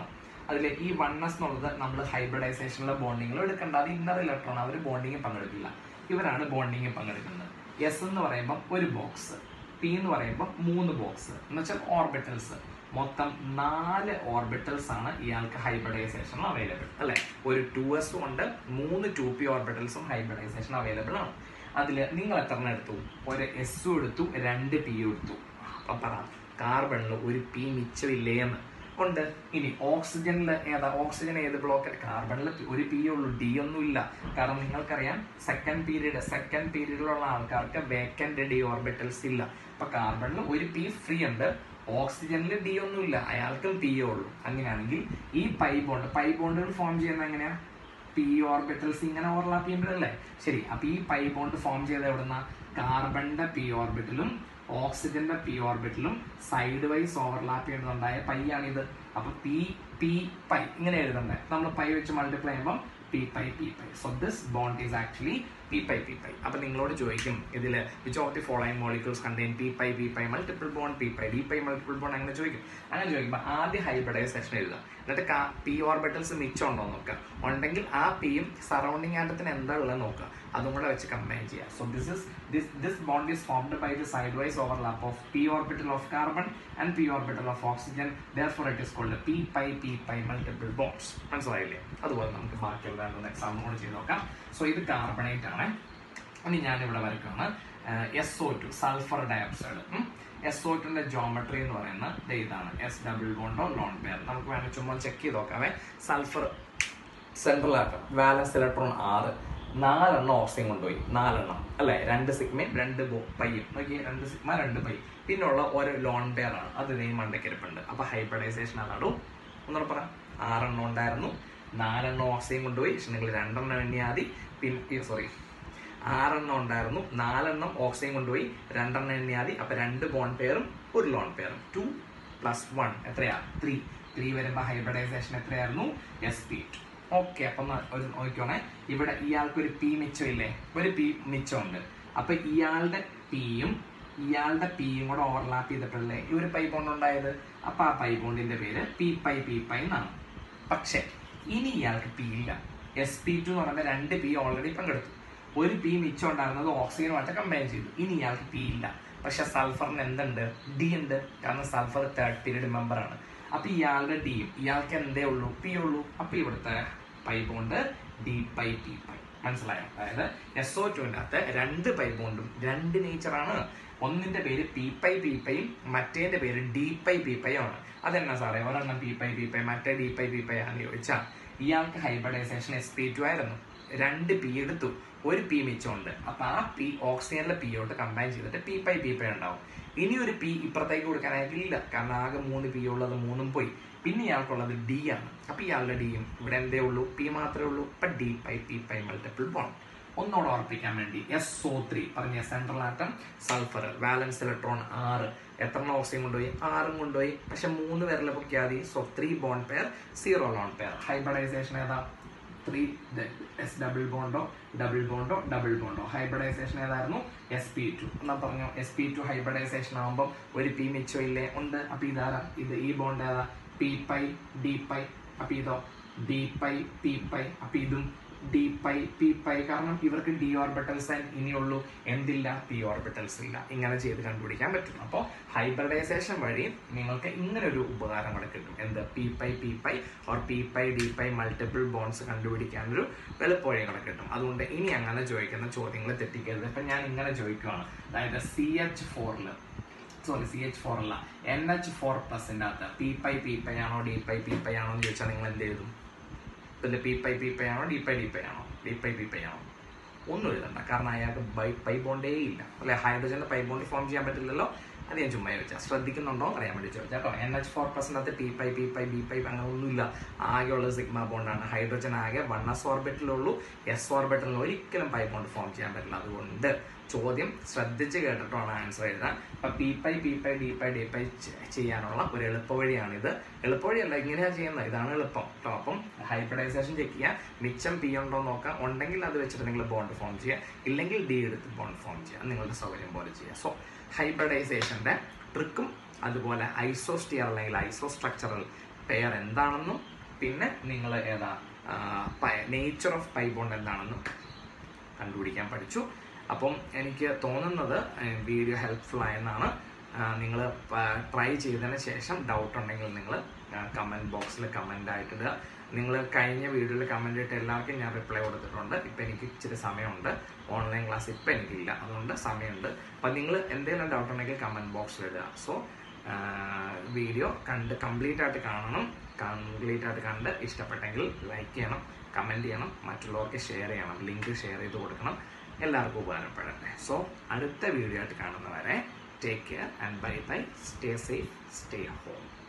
അതിൽ ഈ വൺ എസ് എന്നുള്ളത് നമ്മൾ ഹൈബ്രിഡൈസേഷനിലെ ബോണ്ടിങ്ങിൽ എടുക്കേണ്ട അത് ഇന്നർ ഇലക്ട്രോൺ അവർ ബോണ്ടിങ്ങിൽ പങ്കെടുക്കില്ല ഇവരാണ് ബോണ്ടിങ്ങിൽ പങ്കെടുക്കുന്നത് എസ് എന്ന് പറയുമ്പോൾ ഒരു ബോക്സ് പി എന്ന് പറയുമ്പോൾ മൂന്ന് ബോക്സ് എന്ന് വെച്ചാൽ ഓർബിറ്റൽസ് മൊത്തം നാല് ഓർബിറ്റൽസ് ആണ് ഇയാൾക്ക് ഹൈബ്രിഡൈസേഷൻ അവൈലബിൾ അല്ലെ ഒരു ടു എസും ഉണ്ട് മൂന്ന് ടു പി ഓർബിറ്റൽസും ഹൈബ്രിഡൈസേഷൻ അവൈലബിൾ ആണ് അതിൽ നിങ്ങൾ എത്ര എണ്ണം എടുത്തു ഒരു എസും എടുത്തു രണ്ട് പിയും എടുത്തു അപ്പൊ പറ കാർബണിൽ ഒരു പി മിച്ചമില്ലേ എന്ന് ഉണ്ട് ഇനി ഓക്സിജനിൽ ഏതാ ഓക്സിജൻ ഏത് ബ്ലോക്ക് കാർബണിൽ ഒരു പി ഉള്ളൂ ഡി ഒന്നും ഇല്ല കാരണം നിങ്ങൾക്കറിയാം സെക്കൻഡ് പീരീഡ് സെക്കൻഡ് പീരീഡിലുള്ള ആൾക്കാർക്ക് വേക്കൻഡ് ഡി ഓർബിറ്റൽസ് ഇല്ല അപ്പൊ കാർബണിൽ ഒരു പി ഫ്രീ ഉണ്ട് ഓക്സിജനിൽ ഡി ഒന്നും ഇല്ല അയാൾക്കും പി ഉള്ളൂ അങ്ങനെയാണെങ്കിൽ ഈ പൈ ബോണ്ട് പൈ ബോണ്ടുകൾ ഫോം ചെയ്യുന്നത് എങ്ങനെയാ പി ഓർബിറ്റൽസ് ഇങ്ങനെ ഓവർലാപ്പ് ചെയ്യുമ്പോഴല്ലേ ശരി അപ്പൊ ഈ പൈ ബോണ്ട് ഫോം ചെയ്ത എവിടുന്ന കാർബണിന്റെ പി ഓർബിറ്റലും ഓക്സിജന്റെ പി ഓർബിറ്റലും സൈഡ് വൈസ് ഓവർലാപ്പ് ചെയ്യുന്നുണ്ടായ പൈ ആണിത് അപ്പൊ പി പി പൈ ഇങ്ങനെ എഴുതണ്ടേ നമ്മൾ പൈ വെച്ച് മൾട്ടിപ്ലൈ ചെയ്യുമ്പോൾ P pi P pi so this bond is actually P pi P pi അപ്പൊ നിങ്ങളോട് ചോദിക്കും ഇതിൽ which of the following molecules contain P pi P pi multiple bond P pi D pi multiple bond അങ്ങനെ ചോദിക്കും അങ്ങനെ ചോദിക്കുമ്പോൾ ആദ്യം hybridisation എഴുതുക എന്നിട്ട് പി ഓർബിറ്റൽസ് മിച്ചം ഉണ്ടോ നോക്കുക ഉണ്ടെങ്കിൽ ആ പിയും സറൗണ്ടിങ് ആറ്റത്തിന് എന്താ ഉള്ളത് നോക്കുക അതും കൂടെ വെച്ച് കമ്പൈൻ ചെയ്യുക so this is this this bond is formed by the side wise overlap of P orbital of carbon and P orbital of oxygen therefore it is called P pi P pi multiple bonds മനസ്സിലായില്ലേ അതുപോലെ നമുക്ക് ബാക്കിയുള്ള രണ്ട് example കൂടെ ചെയ്ത് നോക്കാം so ഇത് carbonate ആണ് ഇനി ഞാനിവിടെ വരയ്ക്കുകയാണ് S O two sulphur dioxide S O ടുന്റെ ജോമെട്രി എന്ന് പറയുന്നത് ദേ ഇതാണ് എസ് ഡബിൾ ബോണ്ടോ ലോൺ പെയർ നമുക്ക് വേണമെങ്കിൽ ചുമ്മാ ചെക്ക് ചെയ്ത് നോക്കാവേ sulphur central atom valence electron ആറ് നാലെണ്ണം ഓക്സിജൻ കൊണ്ടുപോയി നാലെണ്ണം അല്ലെ രണ്ട് സിഗ്മയും രണ്ട് ബോ പൈയും നോക്കി രണ്ട് സിഗ്മ രണ്ട് പൈ പിന്നുള്ള ഓരോ ലോൺ പെയർ ആണ് അത് ഇതേ മണ്ടക്കിരിപ്പുണ്ട് അപ്പൊ ഹൈബ്രിഡൈസേഷൻ അതാണോ ഒന്നുകൂടെ പറ ആറെണ്ണം ഉണ്ടായിരുന്നു നാലെണ്ണം ഓക്സിജൻ കൊണ്ടുപോയി പക്ഷെ നിങ്ങൾ രണ്ടെണ്ണം എണ്ണിയാൽ മതി പിന്നെ സോറി ആറെണ്ണം ഉണ്ടായിരുന്നു നാലെണ്ണം ഓക്സിജൻ കൊണ്ടുപോയി രണ്ടെണ്ണം എണ്ണിയാൽ മതി അപ്പൊ രണ്ട് ബോൺ പെയറും ഒരു ലോൺ പെയറും ടു പ്ലസ് വൺ എത്രയാ ത്രീ ത്രീ വരുമ്പോ ഹൈബ്രിഡൈസേഷൻ എത്രയായിരുന്നു എസ് പി ടു ഓക്കെ അപ്പൊ ഒന്ന് ഒരു നോക്കിക്കോണേ ഇവിടെ ഇയാൾക്ക് ഒരു പി മിച്ചമില്ലേ ഒരു പി മിച്ചമുണ്ട് അപ്പൊ ഇയാളുടെ പിയും ഇയാളുടെ പിയും കൂടെ ഓവർലാപ്പ് ചെയ്തിട്ടല്ലേ ഈ ഒരു പൈ ബോണ്ട് ഉണ്ടായത് അപ്പൊ ആ പൈ ബോണ്ടിന്റെ പേര് പി പൈ പി പൈ എന്നാണ് പക്ഷെ ഇനി ഇയാൾക്ക് പി ഇല്ല എസ് പി ടു എന്ന് പറയുന്ന രണ്ട് പി ഓൾറെഡി പങ്കെടുത്തു ഒരു പി മിച്ചം ഉണ്ടായിരുന്നത് ഓക്സിജനുമായിട്ട് കമ്പൈൻ ചെയ്തു ഇനി ഇയാൾക്ക് പി ഇല്ല പക്ഷെ സൾഫറിന് എന്തുണ്ട് ഡി ഉണ്ട് കാരണം സൾഫർ തേർഡ് പീരീഡ് മെമ്പർ ആണ് അപ്പൊ ഇയാളുടെ ഡിയും ഇയാൾക്ക് എന്തേ ഉള്ളൂ പി ഉള്ളൂ അപ്പൊ ഇവിടുത്തെ pi bond D pi P pi മനസ്സിലായോ അതായത് എസ് ഒ ടുവിൻ്റെ അകത്ത് രണ്ട് പൈ ബോണ്ടും രണ്ട് നേച്ചറാണ് ഒന്നിന്റെ പേര് പി പൈ പി പൈയും മറ്റേന്റെ പേര് ഡി പൈ പി പൈ ആണ് അതെന്നാ സാറേ ഒരെണ്ണം പി പൈ പി പൈ മറ്റേ ഡി പൈ പി പൈ ആണെന്ന് ചോദിച്ചാൽ ഇയാൾക്ക് ഹൈബ്രിഡൈസേഷൻ എസ് പി ടു ആയിരുന്നു രണ്ട് പി എടുത്തു ഒരു പി മിച്ചമുണ്ട് അപ്പൊ ആ പി ഓക്സിജനിലെ പിയോട്ട് കമ്പൈൻ ചെയ്തിട്ട് പി പൈ പി പൈ ഉണ്ടാവും ഇനി ഒരു പി ഇപ്പുറത്തേക്ക് കൊടുക്കാനായിട്ടില്ല കാരണം ആകെ മൂന്ന് പി ഉള്ളത് മൂന്നും പോയി പിന്നെ ഇയാൾക്കുള്ളത് ഡി ആണ് അപ്പൊ ഇയാളുടെ ഡിയും ഇവിടെ എന്തേ ഉള്ളൂ പി മാത്രമേ ഉള്ളൂ ഇപ്പൊ D pi P pi multiple bond ഒന്നോടെ ഓർപ്പിക്കാൻ വേണ്ടി എസ് ഒ ത്രീ പറഞ്ഞ central atom sulphur valence electron ആറ് എത്ര ഓക്സിജൻ കൊണ്ടുപോയി ആറും കൊണ്ടുപോയി പക്ഷെ മൂന്ന് പേരിൽ പൊക്കിയാൽ മതി so three bond pair zero lone pair hybridisation ഏതാ ത്രീ എസ് ഡബിൾ ബോണ്ടോ ഡബിൾ ബോണ്ടോ ഡബിൾ ബോണ്ടോ ഹൈബ്രിഡൈസേഷൻ ഏതായിരുന്നു എസ് പി ടു എന്നാ പറഞ്ഞു എസ് പി ടു ഹൈബ്രിഡൈസേഷൻ ആകുമ്പോൾ ഒരു പി മിച്ചോ ഇല്ലേ ഉണ്ട് അപ്പൊ ഇതാരാ ഇത് ഈ ബോണ്ട് ഏതാ പി പൈ ഡി പൈ അപ്പൊ ഇതോ ഡി പൈ പി പൈ അപ്പൊ ഇതും ഡി പൈ പി പൈ കാരണം ഇവർക്ക് ഡി ഓർബിറ്റൽസ് ഇനിയുള്ളൂ എന്തില്ല പി ഓർബിറ്റൽസ് ഇല്ല ഇങ്ങനെ ചെയ്ത് കണ്ടുപിടിക്കാൻ പറ്റും അപ്പോൾ ഹൈബ്രിഡൈസേഷൻ വഴി നിങ്ങൾക്ക് ഇങ്ങനെ ഒരു ഉപകാരം കൂടെ കിട്ടും എന്ത് P pi P pi or P pi D pi multiple bonds കണ്ടുപിടിക്കാനൊരു എളുപ്പവഴി കൂടെ കിട്ടും അതുകൊണ്ട് ഇനി അങ്ങനെ ചോദിക്കുന്ന ചോദ്യങ്ങൾ തെറ്റിക്കരുത് ഇപ്പൊ ഞാൻ ഇങ്ങനെ ചോദിക്കുകയാണ് അതായത് സി എച്ച് ഫോറിൽ സോറി സി എച്ച് ഫോർ അല്ല എൻ എച്ച് ഫോർ പ്ലസിന്റെ അകത്ത് പി പൈ പി പൈ ആണോ ഡി പൈ പി പൈ ആണോ എന്ന് ചോദിച്ചാൽ നിങ്ങൾ എന്ത് എഴുതും പിന്നെ പി പൈ പി പൈ ആണോ ഡി പൈ ഡി പൈ ആണോ ഡി പൈ പി പൈ ആണോ ഒന്നും എഴുതണ്ട കാരണം അയാൾക്ക് ബൈ പൈ ബോണ്ടേ ഇല്ല അല്ലെ ഹൈഡ്രജന്റെ പൈ ബോണ്ട് ഫോം ചെയ്യാൻ പറ്റില്ലല്ലോ അത് ഞാൻ ചുമ്മാ ചോദിച്ചാൽ ശ്രദ്ധിക്കുന്നുണ്ടോ എന്ന് അറിയാൻ വേണ്ടി ചോദിച്ചാൽ കേട്ടോ എൻ എച്ച് ഫോർ പ്ലസിനകത്ത് P pi P pi B pi അങ്ങനെ ഒന്നുമില്ല ആകെയുള്ള സിഗ്മ ബോണ്ടാണ് ഹൈഡ്രജൻ ആകെ വൺ എസ് ഓർബിറ്റിലുള്ളൂ എസ് ഓർബിറ്റലിൽ ഒരിക്കലും പൈ ബോണ്ട് ഫോം ചെയ്യാൻ പറ്റില്ല അതുകൊണ്ട് ചോദ്യം ശ്രദ്ധിച്ച് കേട്ടിട്ടാണ് ആൻസർ എഴുതാൻ അപ്പൊ P pi P pi D pi D pi ചെയ്യാനുള്ള ഒരു എളുപ്പവഴിയാണിത് എളുപ്പവഴിയല്ല ഇങ്ങനെയാ ചെയ്യുന്നത് ഇതാണ് എളുപ്പം കേട്ടോ അപ്പം ഹൈബ്രിഡൈസേഷൻ ചെക്ക് ചെയ്യുക മിച്ചം പി ഉണ്ടോ നോക്കാം ഉണ്ടെങ്കിൽ അത് വെച്ചിട്ട് നിങ്ങൾ ബോണ്ട് ഫോം ചെയ്യുക ഇല്ലെങ്കിൽ ഡി എടുത്ത് ബോണ്ട് ഫോം ചെയ്യുക നിങ്ങളുടെ സൗകര്യം പോലെ ചെയ്യുക സോ ഹൈബ്രിഡൈസേഷന്റെ ട്രിക്കും അതുപോലെ ഐസോസ്റ്റിയർ അല്ലെങ്കിൽ ഐസോ സ്ട്രക്ചറൽ പെയർ എന്താണെന്നും പിന്നെ നിങ്ങൾ ഏതാ നേച്ചർ ഓഫ് പൈ ബോണ്ട് എന്താണെന്നും കണ്ടുപിടിക്കാൻ പഠിച്ചു അപ്പം എനിക്ക് തോന്നുന്നത് വീഡിയോ ഹെൽപ്ഫുൾ ആയെന്നാണ് നിങ്ങൾ ട്രൈ ചെയ്തതിന് ശേഷം ഡൗട്ട് ഉണ്ടെങ്കിൽ നിങ്ങൾ കമൻറ്റ് ബോക്സിൽ കമൻ്റ് ആയിട്ടിടുക നിങ്ങൾ കഴിഞ്ഞ വീഡിയോയിൽ കമൻ്റ് ഇട്ട് എല്ലാവർക്കും ഞാൻ റിപ്ലൈ കൊടുത്തിട്ടുണ്ട് ഇപ്പം എനിക്ക് ഇച്ചിരി സമയമുണ്ട് ഓൺലൈൻ ക്ലാസ് ഇപ്പം എനിക്കില്ല അതുകൊണ്ട് സമയമുണ്ട് അപ്പം നിങ്ങൾ എന്തെങ്കിലും ഡൗട്ട് ഉണ്ടെങ്കിൽ കമൻറ്റ് ബോക്സിൽ ഇടുക സോ വീഡിയോ കണ്ട് കംപ്ലീറ്റ് ആയിട്ട് കാണണം കംപ്ലീറ്റ് ആയിട്ട് കണ്ട് ഇഷ്ടപ്പെട്ടെങ്കിൽ ലൈക്ക് ചെയ്യണം കമൻറ്റ് ചെയ്യണം മറ്റുള്ളവർക്ക് ഷെയർ ചെയ്യണം ലിങ്ക് ഷെയർ ചെയ്ത് കൊടുക്കണം എല്ലാവർക്കും ഉപകാരപ്പെടട്ടെ സോ അടുത്ത വീഡിയോ ആയിട്ട് കാണുന്നവരെ take care and bye bye stay safe stay home